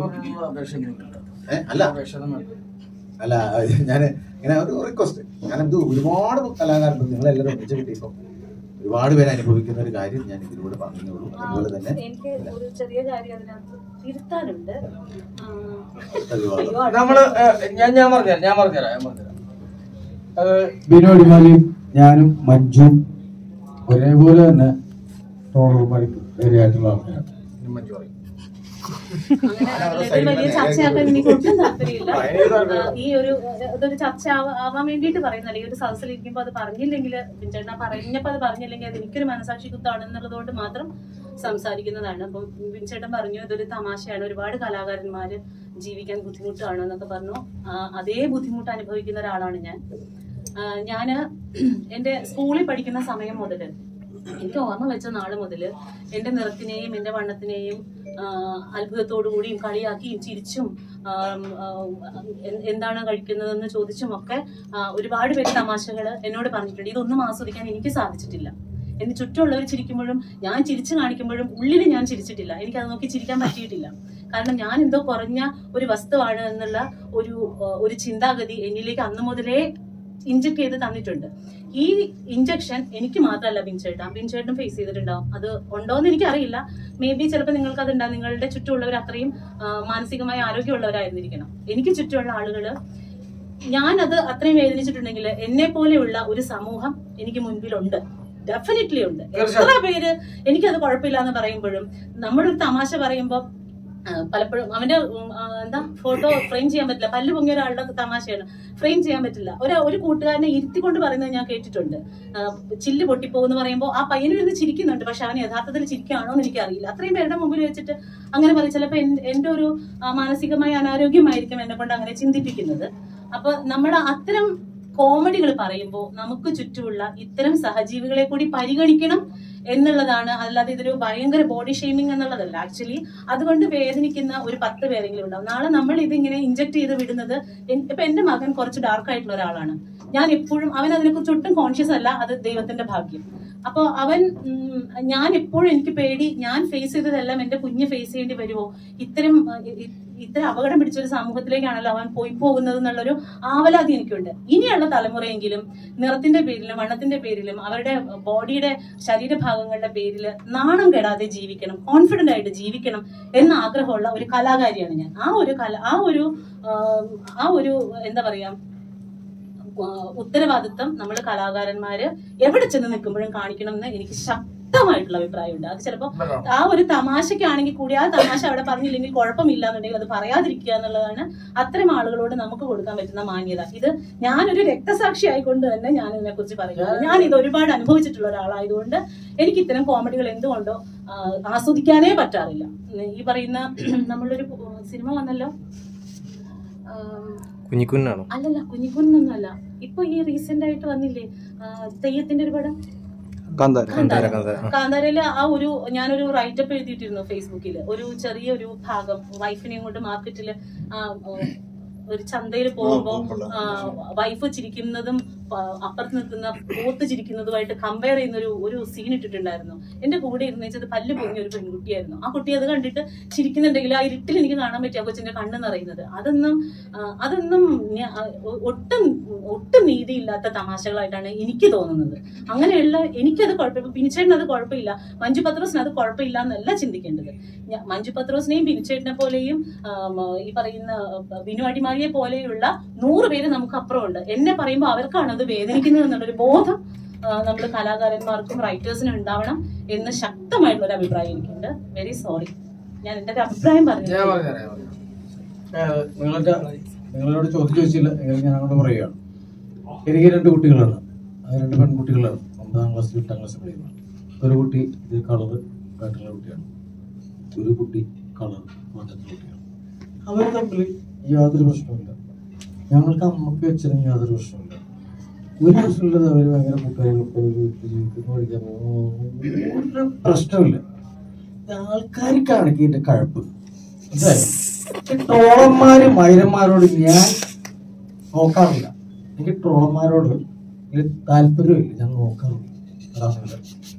ഏ, അല്ല അല്ല ഞാൻ ഇങ്ങനെ ഒരു റിക്വസ്റ്റ് കാരണം ഇത് ഒരുപാട് കലാകാരൻ നിങ്ങളെല്ലാവരും ഒന്നിച്ച് കിട്ടിയപ്പോൾ ഒരുപാട് പേര് അനുഭവിക്കുന്ന ഒരു കാര്യം ഞാൻ ഇതിലൂടെ പറഞ്ഞേ ഉള്ളൂ അതുപോലെ തന്നെ
എനിക്ക് ഒരു ചെറിയ കാര്യം അതിനകത്ത് തിരുത്താനുണ്ട് ആ,
അടുത്ത വിവാദം
അയ്യോ, അടുത്ത-
നമ്മള് ഏഹ്, ഞാൻ ഞാൻ പറഞ്ഞുതരാം ഞാൻ പറഞ്ഞുതരാം ഞാൻ പറഞ്ഞുതരാം അത്
ബിനു അടിമാലിയും ഞാനും മഞ്ജുവും ഒരേപോലെ തന്നെ ട്രോളർമാർക്ക് ഇരയായിട്ടുള്ള ആൾക്കാരാണ്
മഞ്ജു പറയും
അങ്ങനെ ഇതൊരു വലിയ ചർച്ചയാക്കാൻ എനിക്ക് ഒട്ടും താല്പര്യമില്ല ആ, ഈ ഒരു ഇതൊരു ചർച്ച ആവ- ആവാൻ വേണ്ടിയിട്ട് പറയുന്നല്ല ഈ ഒരു സദസ്സിൽ ഇരിക്കുമ്പോൾ അത് പറഞ്ഞില്ലെങ്കിൽ ബിൻചേട്ടൻ പറഞ്ഞപ്പോൾ അത് പറഞ്ഞില്ലെങ്കിൽ അത് എനിക്കൊരു മനസാക്ഷി കുത്താണെന്നുള്ളത് കൊണ്ട് മാത്രം സംസാരിക്കുന്നതാണ് അപ്പം ബിൻചേട്ടൻ പറഞ്ഞു ഇതൊരു തമാശയാണ് ഒരുപാട് കലാകാരന്മാര് ജീവിക്കാൻ ബുദ്ധിമുട്ടാണ് എന്നൊക്കെ പറഞ്ഞു ആ, അതേ ബുദ്ധിമുട്ട് അനുഭവിക്കുന്ന ഒരാളാണ് ഞാൻ ആ, ഞാന് എന്റെ സ്കൂളിൽ പഠിക്കുന്ന സമയം മുതല് എനിക്ക് ഓർമ്മ വെച്ച നാള് മുതല് എന്റെ നിറത്തിനെയും എന്റെ വണ്ണത്തിനെയും ആ, അത്ഭുതത്തോടു കൂടിയും കളിയാക്കിയും ചിരിച്ചും ആം, ആ, എ- എന്താണ് കഴിക്കുന്നതെന്ന് ചോദിച്ചും ഒക്കെ ആ, ഒരുപാട് പേര് തമാശകൾ എന്നോട് പറഞ്ഞിട്ടുണ്ട് ഇതൊന്നും ആസ്വദിക്കാൻ എനിക്ക് സാധിച്ചിട്ടില്ല എന്റെ ചുറ്റുമുള്ളവർ ചിരിക്കുമ്പോഴും ഞാൻ ചിരിച്ചു കാണിക്കുമ്പോഴും ഉള്ളിൽ ഞാൻ ചിരിച്ചിട്ടില്ല എനിക്ക് അത് നോക്കി ചിരിക്കാൻ പറ്റിയിട്ടില്ല കാരണം ഞാൻ എന്തോ കുറഞ്ഞ ഒരു വസ്തുവാണ് എന്നുള്ള ഒരു ആ, ഒരു ചിന്താഗതി എന്നിലേക്ക് അന്ന് മുതലേ ഇഞ്ചക്ട് ചെയ്ത് തന്നിട്ടുണ്ട് ഈ ഇഞ്ചക്ഷൻ എനിക്ക് മാത്രമല്ല ബിൻചേട്ടാ ബിൻചേട്ടനും ഫേസ് ചെയ്തിട്ടുണ്ടാവും അത് ഉണ്ടോന്ന് എനിക്കറിയില്ല മേ ബി ചിലപ്പോൾ നിങ്ങൾക്ക് അത് ഉണ്ടാവും നിങ്ങളുടെ ചുറ്റുമുള്ളവർ അത്രയും ആ, മാനസികമായി ആരോഗ്യമുള്ളവരായിരുന്നിരിക്കണം എനിക്ക് ചുറ്റുമുള്ള ആളുകള് ഞാനത് അത്രയും വേദനിച്ചിട്ടുണ്ടെങ്കിൽ എന്നെ പോലെയുള്ള ഒരു സമൂഹം എനിക്ക് മുൻപിലുണ്ട് ഡെഫിനറ്റ്ലി ഉണ്ട് എത്ര പേര് എനിക്കത് കുഴപ്പമില്ല എന്ന് പറയുമ്പോഴും നമ്മളൊരു തമാശ പറയുമ്പോൾ പലപ്പോഴും അവന്റെ ഉം, ആ, എന്താ ഫോട്ടോ ഫ്രെയിം ചെയ്യാൻ പറ്റില്ല പല്ല് പൊങ്ങിയ ഒരാളുടെ തമാശയാണ് ഫ്രെയിം ചെയ്യാൻ പറ്റില്ല ഒരു ഒരു കൂട്ടുകാരനെ ഇരുത്തിക്കൊണ്ട് പറയുന്നത് ഞാൻ കേട്ടിട്ടുണ്ട് ആ, ചില്ല് പൊട്ടിപ്പോകുന്ന് പറയുമ്പോൾ ആ പയ്യനും ഇരുന്ന് ചിരിക്കുന്നുണ്ട് പക്ഷെ അവൻ യഥാർത്ഥത്തിൽ ചിരിക്കുകയാണോ എന്ന് എനിക്കറിയില്ല അത്രയും പേരുടെ മുമ്പിൽ വെച്ചിട്ട് അങ്ങനെ പറയും ചിലപ്പോൾ എന്റെ ഒരു ആ, മാനസികമായ അനാരോഗ്യമായിരിക്കും എന്നെ കൊണ്ട് അങ്ങനെ ചിന്തിപ്പിക്കുന്നത് അപ്പൊ നമ്മൾ അത്തരം കോമഡികൾ പറയുമ്പോൾ നമുക്ക് ചുറ്റുമുള്ള ഇത്തരം സഹജീവികളെ കൂടി പരിഗണിക്കണം എന്നുള്ളതാണ് അല്ലാതെ ഇതൊരു ഭയങ്കര ബോഡി ഷെയ്മിങ് എന്നുള്ളതല്ല ആക്ച്വലി അതുകൊണ്ട് വേദനിക്കുന്ന ഒരു പത്ത് പേരെങ്കിലും ഉണ്ടാവും നാളെ നമ്മൾ ഇതിങ്ങനെ ഇഞ്ചക്ട് ചെയ്ത് വിടുന്നത് എൻ- ഇപ്പൊ എന്റെ മകൻ കുറച്ച് ഡാർക്ക് ആയിട്ടുള്ള ഒരാളാണ് ഞാൻ എപ്പോഴും അവൻ അതിനെക്കുറിച്ച് ഒട്ടും കോൺഷ്യസ് അല്ല അത് ദൈവത്തിന്റെ ഭാഗ്യം അപ്പൊ അവൻ ഉം, ഞാൻ എപ്പോഴും എനിക്ക് പേടി ഞാൻ ഫേസ് ചെയ്തതെല്ലാം എന്റെ കുഞ്ഞ് ഫേസ് ചെയ്യേണ്ടി വരുമോ ഇത്തരം ആ, ഇ- ഇ- ഇത്തരം അപകടം പിടിച്ച ഒരു സമൂഹത്തിലേക്കാണല്ലോ അവൻ പോയി പോകുന്നത് എന്നുള്ളൊരു ആവലാതി എനിക്കുണ്ട് ഇനിയുള്ള തലമുറയെങ്കിലും നിറത്തിന്റെ പേരിലും വണ്ണത്തിന്റെ പേരിലും അവരുടെ ബോഡിയുടെ ശരീരഭാഗങ്ങളുടെ പേരിൽ നാണം കെടാതെ ജീവിക്കണം കോൺഫിഡന്റ് ആയിട്ട് ജീവിക്കണം എന്ന ആഗ്രഹമുള്ള ഒരു കലാകാരിയാണ് ഞാൻ ആ ഒരു കല ആ ഒരു ആ, ആ ഒരു എന്താ പറയാ ആ, ഉത്തരവാദിത്തം നമ്മൾ കലാകാരന്മാര് എവിടെ ചെന്ന് നിൽക്കുമ്പോഴും കാണിക്കണം എന്ന് എനിക്ക് ശക്തമായിട്ടുള്ള അഭിപ്രായമുണ്ട് അത് ചിലപ്പോ ആ ഒരു തമാശക്കാണെങ്കിൽ കൂടി ആ തമാശ അവിടെ പറഞ്ഞില്ലെങ്കിൽ കുഴപ്പമില്ല എന്നുണ്ടെങ്കിൽ അത് പറയാതിരിക്കുക എന്നുള്ളതാണ് അത്തരം ആളുകളോട് നമുക്ക് കൊടുക്കാൻ പറ്റുന്ന മാന്യത ഇത് ഞാനൊരു രക്തസാക്ഷി ആയിക്കൊണ്ട് തന്നെ ഞാൻ ഇതിനെ കുറിച്ച് പറയുന്നത് ഞാൻ ഇത് ഒരുപാട് അനുഭവിച്ചിട്ടുള്ള ഒരാളായതുകൊണ്ട് എനിക്ക് ഇത്തരം കോമഡികൾ എന്തുകൊണ്ടോ ആ, ആസ്വദിക്കാനേ പറ്റാറില്ല ഈ പറയുന്ന നമ്മളൊരു സിനിമ വന്നല്ലോ ആ,
കുഞ്ഞിക്കുഞ്ഞാണോ
അല്ലല്ല കുഞ്ഞിക്കുഞ്ഞൊന്നുമല്ല ഇപ്പൊ ഈ റീസെന്റ് ആയിട്ട് വന്നില്ലേ ആ, തെയ്യത്തിന്റെ ഒരു പടം
കാന്താര
കാന്താര.
കാന്താര ആ.
കാന്താരയില് ആ ഒരു ഞാനൊരു റൈറ്റപ്പ് എഴുതിയിട്ടിരുന്നു ഫേസ്ബുക്കിൽ ഒരു ചെറിയൊരു ഭാഗം വൈഫിനെയും കൊണ്ട് മാർക്കറ്റിൽ ഒരു ചന്തയിൽ പോകുമ്പോ വൈഫ് ചിരിക്കുന്നതും പ- അപ്പുറത്ത് നിൽക്കുന്ന പോത്ത് ചിരിക്കുന്നതുമായിട്ട് കമ്പയർ ചെയ്യുന്ന ഒരു ഒരു സീൻ ഇട്ടിട്ടുണ്ടായിരുന്നു എന്റെ കൂടെ ഇരുന്ന് വെച്ചത് പല്ല് പൊങ്ങിയ ഒരു പെൺകുട്ടിയായിരുന്നു ആ കുട്ടി അത് കണ്ടിട്ട് ചിരിക്കുന്നുണ്ടെങ്കിൽ ആ ഇരുട്ടിൽ എനിക്ക് കാണാൻ പറ്റിയ ആ കൊച്ചിന്റെ കണ്ണ് നിറയുന്നത് അതൊന്നും ആ, അതൊന്നും ഞാ- ആ, ഒ- ഒട്ടും ഒട്ടും നീതിയില്ലാത്ത തമാശകളായിട്ടാണ് എനിക്ക് തോന്നുന്നത് അങ്ങനെയുള്ള എനിക്കത് കുഴപ്പമില്ല ബിനിച്ചേട്ടന് അത് കുഴപ്പമില്ല മഞ്ജു പത്രോസിന് അത് കുഴപ്പമില്ല എന്നല്ല ചിന്തിക്കേണ്ടത് ഞാ- മഞ്ജു പത്രോസിനെയും ബിനിച്ചേട്ടനെ പോലെയും ആം, ഈ പറയുന്ന ആ, ബിനു അടിമാലിയെ പോലെയുള്ള നൂറ് പേര് നമുക്ക് അപ്പുറമുണ്ട് എന്നെ പറയുമ്പോൾ അവർക്കാണ് അത് വേദനിക്കുന്നത് എന്നുള്ളൊരു ബോധം നമ്മൾ കലാകാരന്മാർക്കും റൈറ്റേഴ്സിനും ഉണ്ടാവണം എന്ന് ശക്തമായിട്ടുള്ള ഒരു അഭിപ്രായം എനിക്കുണ്ട് വെരി സോറി ഞാൻ എന്റെ ഒരു അഭിപ്രായം പറഞ്ഞു
ഞാൻ പറഞ്ഞുതരാം, ഞാൻ പറഞ്ഞുതരാം.
ഏഹ് നിങ്ങളുടെ നിങ്ങളോട് ചോദ്യം ചോദിച്ചില്ല എങ്കിലും ഞാൻ അങ്ങോട്ട് പറയുകയാണ് എനിക്ക് രണ്ട് കുട്ടികളാണ് ആ രണ്ട് പെൺകുട്ടികളാണ് ഒമ്പതാം ക്ലാസ്സിൽ എട്ടാം ക്ലാസ്സിൽ പഠിക്കുന്നത് ഒരു കുട്ടി ഇത് കളറ് കാട്ടുള്ള കുട്ടിയാണ് ഒരു കുട്ടി കളർ മറ്റത്തെ കുട്ടിയാണ് അവർ തമ്മിൽ യാതൊരു പ്രശ്നമില്ല ഞങ്ങൾക്ക് അമ്മക്ക് അച്ഛനും യാതൊരു പ്രശ്നമില്ല ഒരു പ്രശ്നമില്ലാതെ അവർ ഭയങ്കര കൂട്ടുകാരികളൊക്കെ ഒരു വീട്ടിൽ ജീവിക്കുന്നു പഠിക്കാൻ പോകുന്നു ഒരു പ്രശ്നമില്ല ഇത് ആൾക്കാർക്കാണ് ഇതിന്റെ കഴപ്പ് മനസ്സിലായോ? ഈ ട്രോളന്മാര് മൈരന്മാരോട് ഞാൻ നോക്കാറില്ല എനിക്ക് ട്രോളന്മാരോട് വലിയ താല്പര്യമില്ല ഞാൻ നോക്കാറില്ല അതാണ് എൻ്റെ.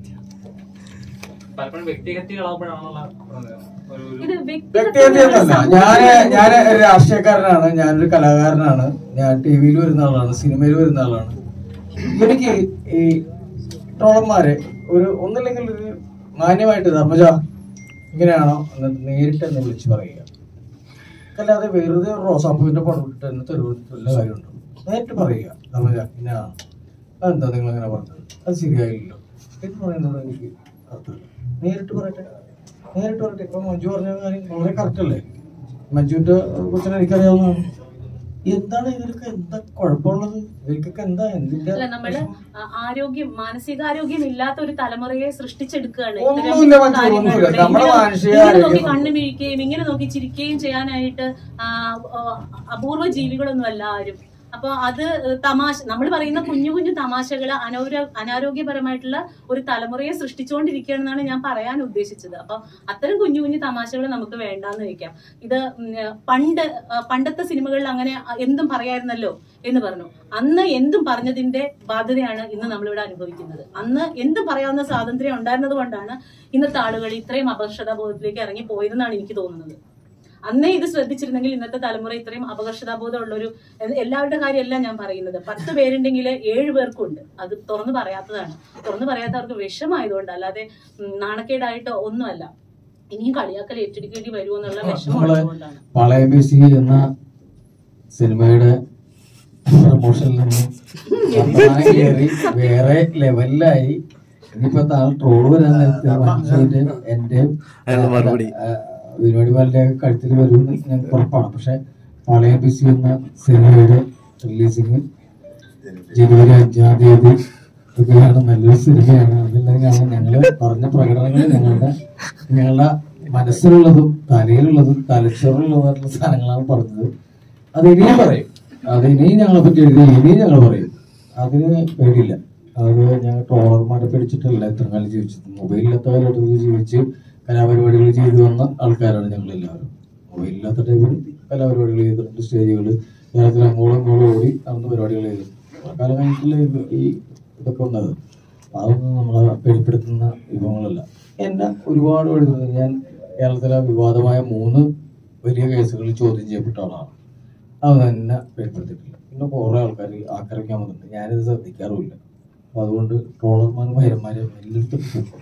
പലപ്പോഴും വ്യക്തിഹത്യകളാകുമ്പോഴാണുള്ള ഒരു ഒരു
ഇത്
വ്യക്തിഹത്യയൊന്നുമല്ല ഞാന് ഞാൻ ഒരു രാഷ്ട്രീയക്കാരനാണ് ഞാനൊരു കലാകാരനാണ് ഞാൻ ടി വിയിൽ വരുന്ന ആളാണ് സിനിമയിൽ വരുന്ന ആളാണ് എനിക്ക് ഈ ട്രോളന്മാരെ ഒരു ഒന്നില്ലെങ്കിൽ ഒരു മാന്യമായിട്ട് ധർമ്മജ ഇങ്ങനെയാണോ എന്ന് നേരിട്ട് എന്നെ വിളിച്ച് പറയുക അല്ലാതെ വെറുതെ ഒരു റോസാപ്പൂവിന്റെ പടം ഇട്ടിട്ട് എന്നെ തെരുവിട്ട് വല്ല കാര്യമുണ്ടോ നേരിട്ട് പറയുക ധർമ്മജ ഇങ്ങനെയാണ് അതെന്താ നിങ്ങൾ ഇങ്ങനെ പറഞ്ഞത് അത് ശരിയായില്ലല്ലോ എന്ന് പറയുന്നത് എനിക്ക് അർത്ഥമില്ല നേരിട്ട് പറയട്ടെ നേരിട്ട് പറയട്ടെ ഇപ്പൊ മഞ്ജു പറഞ്ഞ കാര്യം വളരെ കറക്റ്റ് അല്ലേ മഞ്ജുവിന്റെ കൊച്ചിനെ എനിക്കറിയാവുന്നതാണ് എന്താണ് ഇതിലൊക്കെ എന്താ കുഴപ്പമുള്ളത് ഇവർക്കൊക്കെ എന്താ എന്തിന്റെ
അല്ല നമ്മള് ആ- ആരോഗ്യം മാനസികാരോഗ്യം ഇല്ലാത്ത ഒരു തലമുറയെ സൃഷ്ടിച്ചെടുക്കുകയാണ് ഇത്തരം
ഒന്നുമില്ല മഞ്ജു,
കാര്യങ്ങളിലൂടെ.
ഒന്നുമില്ല. നമ്മുടെ
ഇങ്ങനെ-
മാനസിക
ഇങ്ങനെ നോക്കി
ആരോഗ്യം
കണ്ണു മിഴിക്കുകയും ഇങ്ങനെ നോക്കി ചിരിക്കുകയും ചെയ്യാനായിട്ട് ആ, ആ, അപൂർവ ജീവികളൊന്നും അല്ല ആരും അപ്പൊ അത് തമാശ നമ്മൾ പറയുന്ന കുഞ്ഞു കുഞ്ഞു തമാശകൾ അനൗര അനാരോഗ്യപരമായിട്ടുള്ള ഒരു തലമുറയെ സൃഷ്ടിച്ചുകൊണ്ടിരിക്കുകയാണെന്നാണ് ഞാൻ പറയാൻ ഉദ്ദേശിച്ചത് അപ്പൊ അത്തരം കുഞ്ഞു കുഞ്ഞു തമാശകൾ നമുക്ക് വേണ്ടാന്ന് വെക്കാം ഇത് ഉം, പണ്ട് ആ, പണ്ടത്തെ സിനിമകളിൽ അങ്ങനെ എന്തും പറയായിരുന്നല്ലോ എന്ന് പറഞ്ഞു അന്ന് എന്തും പറഞ്ഞതിന്റെ ബാധ്യതയാണ് ഇന്ന് നമ്മളിവിടെ അനുഭവിക്കുന്നത് അന്ന് എന്തും പറയാവുന്ന സ്വാതന്ത്ര്യം ഉണ്ടായിരുന്നത് കൊണ്ടാണ് ഇന്നത്തെ ആളുകൾ ഇത്രയും അപകർഷതാബോധത്തിലേക്ക് ഇറങ്ങി പോയതെന്നാണ് എനിക്ക് തോന്നുന്നത് അന്നേ ഇത് ശ്രദ്ധിച്ചിരുന്നെങ്കിൽ ഇന്നത്തെ തലമുറ ഇത്രയും അപകർഷതാബോധം ഉള്ളൊരു എ- എല്ലാവരുടെ കാര്യമല്ല ഞാൻ പറയുന്നത് പത്ത് പേരുണ്ടെങ്കിൽ ഏഴ് പേർക്കും ഉണ്ട് അത് തുറന്നു പറയാത്തതാണ് തുറന്നു പറയാത്തവർക്ക് വിഷമായതുകൊണ്ട് അല്ലാതെ ഉം, നാണക്കേടായിട്ടോ ഒന്നുമല്ല ഇനിയും കളിയാക്കൽ ഏറ്റെടുക്കേണ്ടി വരുമോ എന്നുള്ള വിഷമം
നമ്മള്
ഉള്ളതുകൊണ്ടാണ്
പളയം ബിസി എന്ന സിനിമയുടെ പ്രൊമോഷനിൽ നിന്ന് അവസാനം കയറി വേറെ ലെവലിലായി ഇനിയിപ്പോ താഴെ ട്രോള് വരാൻ നേരത്തെ മനുഷ്യന്റെ എന്റെ
അതിനുള്ള മറുപടി.
വിനോദി ബാലിന്റെ കഴുത്തിൽ വരുമെന്ന് ഞങ്ങൾക്ക് ഉറപ്പാണ് പക്ഷെ പളയം ബിസി എന്ന സിനിമയുടെ റിലീസിങ് ജനുവരി അഞ്ചാം തീയതി ഒക്കെയാണ് നല്ലൊരു സിനിമയാണ് അതെല്ലാം കാണാൻ ഞങ്ങള് പറഞ്ഞ പ്രകടനങ്ങൾ ഞങ്ങളുടെ ഞങ്ങളുടെ മനസ്സിലുള്ളതും തലയിലുള്ളതും തലച്ചോറിലുള്ളതായിട്ടുള്ള സാധനങ്ങളാണ് പറഞ്ഞത് അത് ഇനിയും പറയും അത് ഇനിയും ഞങ്ങളെ പറ്റി എഴുതി ഇനിയും ഞങ്ങൾ പറയും അതിന് പേടിയില്ല അത് ഞങ്ങൾ ട്രോളർമാരെ പേടിച്ചിട്ടല്ല ഇത്ര കാലം ജീവിച്ചത് മൊബൈലില്ലാത്തവരായിട്ട് ജീവിച്ച് കലാപരിപാടികൾ ചെയ്തു വന്ന ആൾക്കാരാണ് ഞങ്ങൾ എല്ലാവരും മൊബൈലില്ലാത്ത ടൈമിൽ കലാപരിപാടികൾ ചെയ്തിട്ടുണ്ട് സ്റ്റേജുകൾ കേരളത്തിൽ അങ്ങോളം ഇങ്ങോളം ഓടി നടന്ന പരിപാടികൾ ചെയ്തു കാലം കഴിഞ്ഞിട്ടുള്ള ഇത് ഈ ഇതൊക്കെ വന്നത് അപ്പൊ അതൊന്നും നമ്മളെ പേടിപ്പെടുത്തുന്ന വിഭവങ്ങളല്ല എന്നെ ഒരുപാട് പേടിപ്പെടുത്തുന്നത് ഞാൻ കേരളത്തിലെ വിവാദമായ മൂന്ന് വലിയ കേസുകളിൽ ചോദ്യം ചെയ്യപ്പെട്ട ആളാണ് അത് തന്നെ പേടിപ്പെടുത്തിയിട്ടില്ല പിന്നെ കുറെ ആൾക്കാർ ആക്രമിക്കാൻ വന്നിട്ടുണ്ട് ഞാനിത് ശ്രദ്ധിക്കാറുമില്ല അപ്പൊ അതുകൊണ്ട് ട്രോളർമാരും ഭൈരന്മാരും എല്ലായിടത്തും പോകും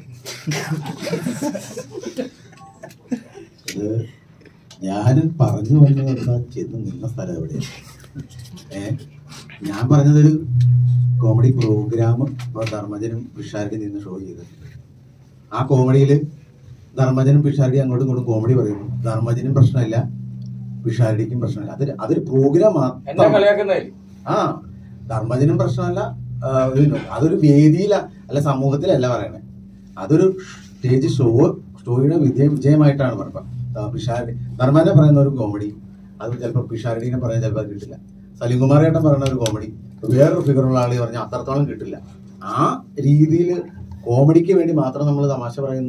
ഇത് ഞാൻ പറഞ്ഞു വന്നത് എന്താ ചെന്ന് നിന്ന സ്ഥലം എവിടെയാണ് ഏ ഞാൻ പറഞ്ഞതൊരു കോമഡി പ്രോഗ്രാം ധർമ്മജനും പിഷാരടി നിന്ന് ഷോ ചെയ്തിട്ടുണ്ട് ആ കോമഡിയിൽ ധർമ്മജനും പിഷാരടി അങ്ങോട്ടും ഇങ്ങോട്ടും കോമഡി പറയുന്നു ധർമ്മജനും പ്രശ്നമില്ല പിഷാരടിക്കും പ്രശ്നമില്ല അതൊരു അതൊരു പ്രോഗ്രാം
എന്താ
മാത്രം
കളിയാക്കുന്നതിൽ
ആ ധർമ്മജനും പ്രശ്നമല്ല ആ, ഒരു- അതൊരു വേദിയില അല്ല സമൂഹത്തിലല്ല പറയണേ അതൊരു സ്റ്റേജ് ഷോ ഷോയുടെ വിജയം വിജയമായിട്ടാണ് പറഞ്ഞത് പിഷാരടി ധർമ്മജനെ പറയുന്ന ഒരു കോമഡി അത് ചിലപ്പോൾ പിഷാരടിനെ പറയാൻ ചിലപ്പോൾ കിട്ടില്ല സലീംകുമാർ ഏട്ടൻ പറയുന്ന ഒരു കോമഡി വേറൊരു ഫിഗറുള്ള ആള് പറഞ്ഞാൽ അത്രത്തോളം കിട്ടില്ല ആ രീതിയിൽ കോമഡിക്ക് വേണ്ടി മാത്രം നമ്മൾ തമാശ പറയുന്നു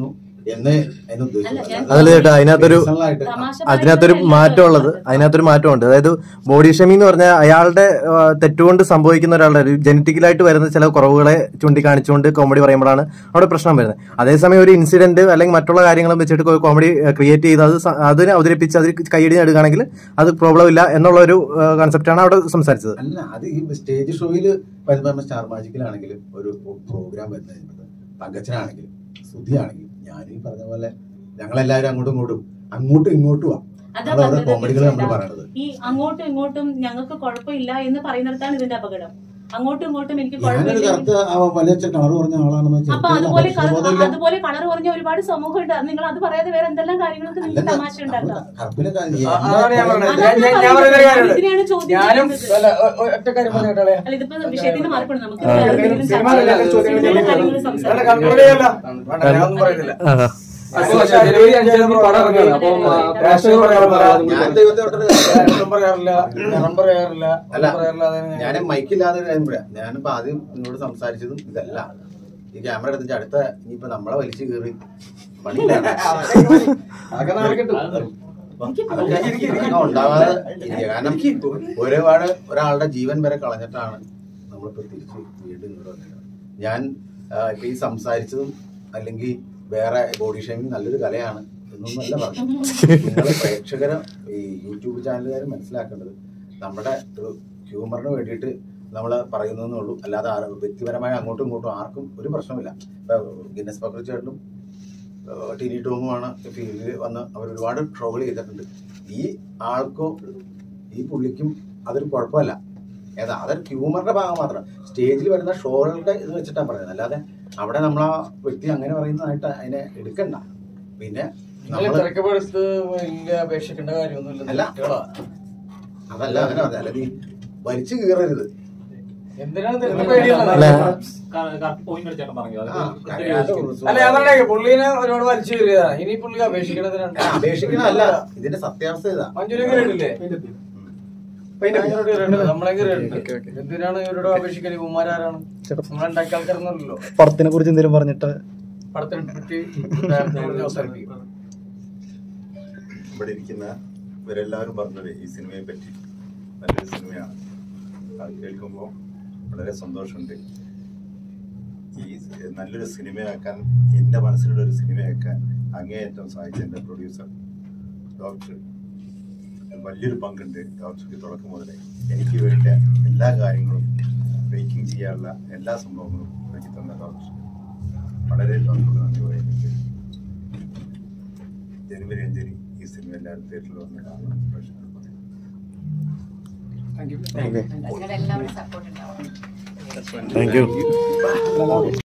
എന്ന് എന്ന് ഉദ്ദേശിച്ചത്
അല്ല, ഞാൻ-
അതല്ല ചേട്ടാ അതിനകത്തൊരു
Personal ആയിട്ട്
തമാശ
അതിനകത്തൊരു
പറയുന്നതല്ല
മാറ്റമുള്ളത്
പറഞ്ഞത്.
അതിനകത്തൊരു മാറ്റമുണ്ട് അതായത് ബോഡി ഷെമിങ് എന്ന് പറഞ്ഞാൽ അയാളുടെ ആ, തെറ്റുകൊണ്ട് സംഭവിക്കുന്ന ഒരാളുടെ ഒരു ജനറ്റിക്കലായിട്ട് വരുന്ന ചില കുറവുകളെ ചൂണ്ടിക്കാണിച്ചുകൊണ്ട് കോമഡി പറയുമ്പോഴാണ് അവിടെ പ്രശ്നം വരുന്നത് അതേസമയം ഒരു ഇൻസിഡന്റ് അല്ലെങ്കിൽ മറ്റുള്ള കാര്യങ്ങളും വെച്ചിട്ട് കോമഡി ക്രിയേറ്റ് ചെയ്ത് അത് സ- അതിനെ അവതരിപ്പിച്ച് അതിൽ കൈയടി നേടുകയാണെങ്കിൽ അത് പ്രോബ്ലം ഇല്ല എന്നുള്ള ഒരു കൺസെപ്റ്റാണ് അവിടെ സംസാരിച്ചത്
അല്ല അത് ഈ സ്റ്റേജ് ഷോയിൽ വരുന്ന സ്റ്റാർ മാജിക്കിലാണെങ്കിലും ഒരു പ്രോഗ്രാം വരുന്ന സമയത്ത് പങ്കച്ചനാണെങ്കിലും ശ്രുതിയാണെങ്കിലും ഞാനീ പറഞ്ഞ പോലെ ഞങ്ങളെല്ലാവരും അങ്ങോട്ടും ഇങ്ങോട്ടും അങ്ങോട്ടും ഇങ്ങോട്ടും
അതാ
അതാണ്
പറഞ്ഞത്
കോമഡികൾ നമ്മൾ
ചേട്ടാ.
പറയണത്
ഈ അങ്ങോട്ടും ഇങ്ങോട്ടും ഞങ്ങൾക്ക് കുഴപ്പമില്ല എന്ന് പറയുന്നിടത്താണ് ഇതിന്റെ അപകടം അങ്ങോട്ടും ഇങ്ങോട്ടും എനിക്ക്
ഞാനൊരു
കുഴപ്പമില്ല
കറുത്ത ആ വലിയ കളർ പറഞ്ഞ ആളാണെന്ന് വെച്ചാൽ
അപ്പൊ
എനിക്ക്
അതുപോലെ
അപകട ബോധമില്ല.
അതുപോലെ കളർ പറഞ്ഞ ഒരുപാട് സമൂഹം ഉണ്ട് അത് നിങ്ങൾ അത് പറയാതെ വേറെ എന്തെല്ലാം കാര്യങ്ങൾക്ക് നിങ്ങൾക്ക്
അല്ലല്ല,
തമാശ ഉണ്ടാക്കാം
കറുപ്പിനെ കാ-
ആ, അതാണ് ഞാൻ പറഞ്ഞത്.
അതാണ്
ഞാൻ- ഞാൻ- ഞാൻ പറയുന്ന ഒരു കാര്യമുണ്ട്.
ഇതിനെയാണ് ചോദ്യം
ഞാനും
ചെയ്യുന്നത്.
അല്ല ഒ- ഒ- ഒറ്റ കാര്യം പറഞ്ഞു കേട്ടോ
അല്ല ഇതിപ്പോ വിഷയത്തിൽ നിന്ന് മാറിപ്പോണം നമുക്ക്
ആ,
വേറെ
എന്തെങ്കിലും
എന്തെങ്കിലും
സിനിമ
ചർച്ച
അല്ല,
ചെയ്യാം.
ചോദ്യങ്ങൾ
സിനിമയിലെ
ചോദിക്കാം.
കാര്യങ്ങൾ
വേണ്ട,
സംസാരിക്കാം
കൺട്രോൾ ചെയ്യല്ല. വേണ്ട, ഞാനൊന്നും പറയുന്നില്ല.
അപ്പൊ ജനുവരി അഞ്ചാം തീയതി പടം ഇറങ്ങുകയാണ് അപ്പം ആ, പ്രേക്ഷകർ പറയാനുള്ള
ഞാൻ ദൈവത്തെ തൊട്ടിട്ട്
ഞാനൊന്നും പറയാറില്ല നിറം പറയാറില്ല
അല്ല
ഒന്നും പറയാറില്ല അതാണ്
ഞാൻ മൈക്കില്ലാതെ ഒരു കാര്യം പറയാം ഞാനിപ്പോ ആദ്യം നിങ്ങളോട് സംസാരിച്ചതും ഇതല്ല ഈ ക്യാമറ എടുത്തിട്ട് അടുത്ത ഇനിയിപ്പോ നമ്മളെ വലിച്ചു കയറി പണിയിലാണ്
അതൊക്കെ നാളെ കിട്ടും
അതൊക്കെ അതൊക്കെ ഉണ്ടാവാതെ ഇരിക്കുക. കാരണം ഒരുപാട് ഒരാളുടെ ജീവൻ വരെ കളഞ്ഞിട്ടാണ് നമ്മളിപ്പോ തിരിച്ച് വീണ്ടും ഇങ്ങോട്ട് വന്നത് ഞാൻ ആ, ഇപ്പൊ ഈ സംസാരിച്ചതും അല്ലെങ്കിൽ വേറെ ബോഡി ഷേമിങ് നല്ലൊരു കലയാണ് എന്നൊന്നുമല്ല പറഞ്ഞു നിങ്ങൾ പ്രേക്ഷകരെ ഈ യൂട്യൂബ് ചാനലുകാർ മനസ്സിലാക്കേണ്ടത് നമ്മുടെ ഒരു ഹ്യൂമറിന് വേണ്ടിയിട്ട് നമ്മൾ പറയുന്നതെന്നേ ഉള്ളൂ അല്ലാതെ ആ- വ്യക്തിപരമായി അങ്ങോട്ടും ഇങ്ങോട്ടും ആർക്കും ഒരു പ്രശ്നമില്ല ഇപ്പൊ ഗിന്നസ് പക്ര ചേട്ടനും ഏഹ് ടിനി ടോമുമാണ് ഫീൽഡിൽ വന്ന് അവർ ഒരുപാട് ട്രോൾ ചെയ്തിട്ടുണ്ട് ഈ ആൾക്കോ ഈ പുള്ളിക്കും അതൊരു കുഴപ്പമല്ല ഏതാ അതൊരു ഹ്യൂമറിന്റെ ഭാഗം മാത്രം സ്റ്റേജിൽ വരുന്ന ഷോകളുടെ ഇത് വെച്ചിട്ടാണ് പറയുന്നത് അല്ലാതെ അവിടെ നമ്മൾ ആ വ്യക്തി അങ്ങനെ പറയുന്നതായിട്ട് അതിനെ എടുക്കണ്ട പിന്നെ
നിങ്ങൾ
നമ്മള്
തിരക്കപ്പെടുത്ത് വലിയ അപേക്ഷിക്കേണ്ട കാര്യമൊന്നുമില്ല
അല്ല.
കുട്ടികളാ.
അതല്ല അങ്ങനെ പറഞ്ഞത് അല്ലാതെ ഈ വലിച്ചു കീറരുത്
എന്തിനാണ് തിരക്ക് പേടിയുള്ളത്
അല്ല.
കറക്റ്റ് പോയിന്റ് ചേട്ടൻ പറഞ്ഞു അത്
ആ,
കൃത്യമായിട്ട്
അല്ല ഞാൻ പറഞ്ഞേ പുള്ളീനെ ഒരുപാട് വലിച്ചു കയറിയതാണ് ഇനി പുള്ളി അപേക്ഷിക്കണതിനാണ്
അപേക്ഷിക്കണല്ല ഇതിന്റെ സത്യാവസ്ഥ ഇതാ
മഞ്ജുനെ കയറിയിട്ടില്ലേ നമ്മളെ കയറിയിട്ടുണ്ട് എന്തിനാണ് ഇവരോട് അപേക്ഷിക്കല് കുമാരാരാണ് നമ്മളുണ്ടാക്കിയ ആൾക്കാരൊന്നുമല്ലല്ലോ
പടത്തിനെ കുറിച്ച് എന്തെങ്കിലും പറഞ്ഞിട്ട്
പടത്തിനെ പറ്റി പറഞ്ഞ് അവസാനിപ്പിക്കും
ഇവിടെ ഇരിക്കുന്ന ഇവരെല്ലാവരും പറഞ്ഞത് ഈ സിനിമയെ പറ്റി നല്ലൊരു സിനിമയാണ് അത് കേൾക്കുമ്പോൾ വളരെ സന്തോഷമുണ്ട് ഈ നല്ലൊരു സിനിമയാക്കാൻ എൻ്റെ മനസ്സിലുള്ള ഒരു സിനിമയാക്കാൻ അങ്ങേയറ്റം സഹായിച്ച എൻ്റെ പ്രൊഡ്യൂസർ ഡോക്ടർ വലിയൊരു പങ്കുണ്ട് ഡോക്ടർക്ക് തുടക്കം മുതലേ എനിക്ക് വേണ്ട എല്ലാ കാര്യങ്ങളും മേക്കിംഗ് ചെയ്യാനുള്ള എല്ലാ സംഭവങ്ങളും എനിക്ക് തന്ന ഡോക്ടർ വളരെ ഡോക്ടർക്ക് നന്ദി പറയുന്നുണ്ട് ജനുവരി അഞ്ചിന് ഈ സിനിമ എല്ലാവരും തിയേറ്ററിൽ വന്ന് കാണണം പ്രേക്ഷകർ പറയും
താങ്ക് യു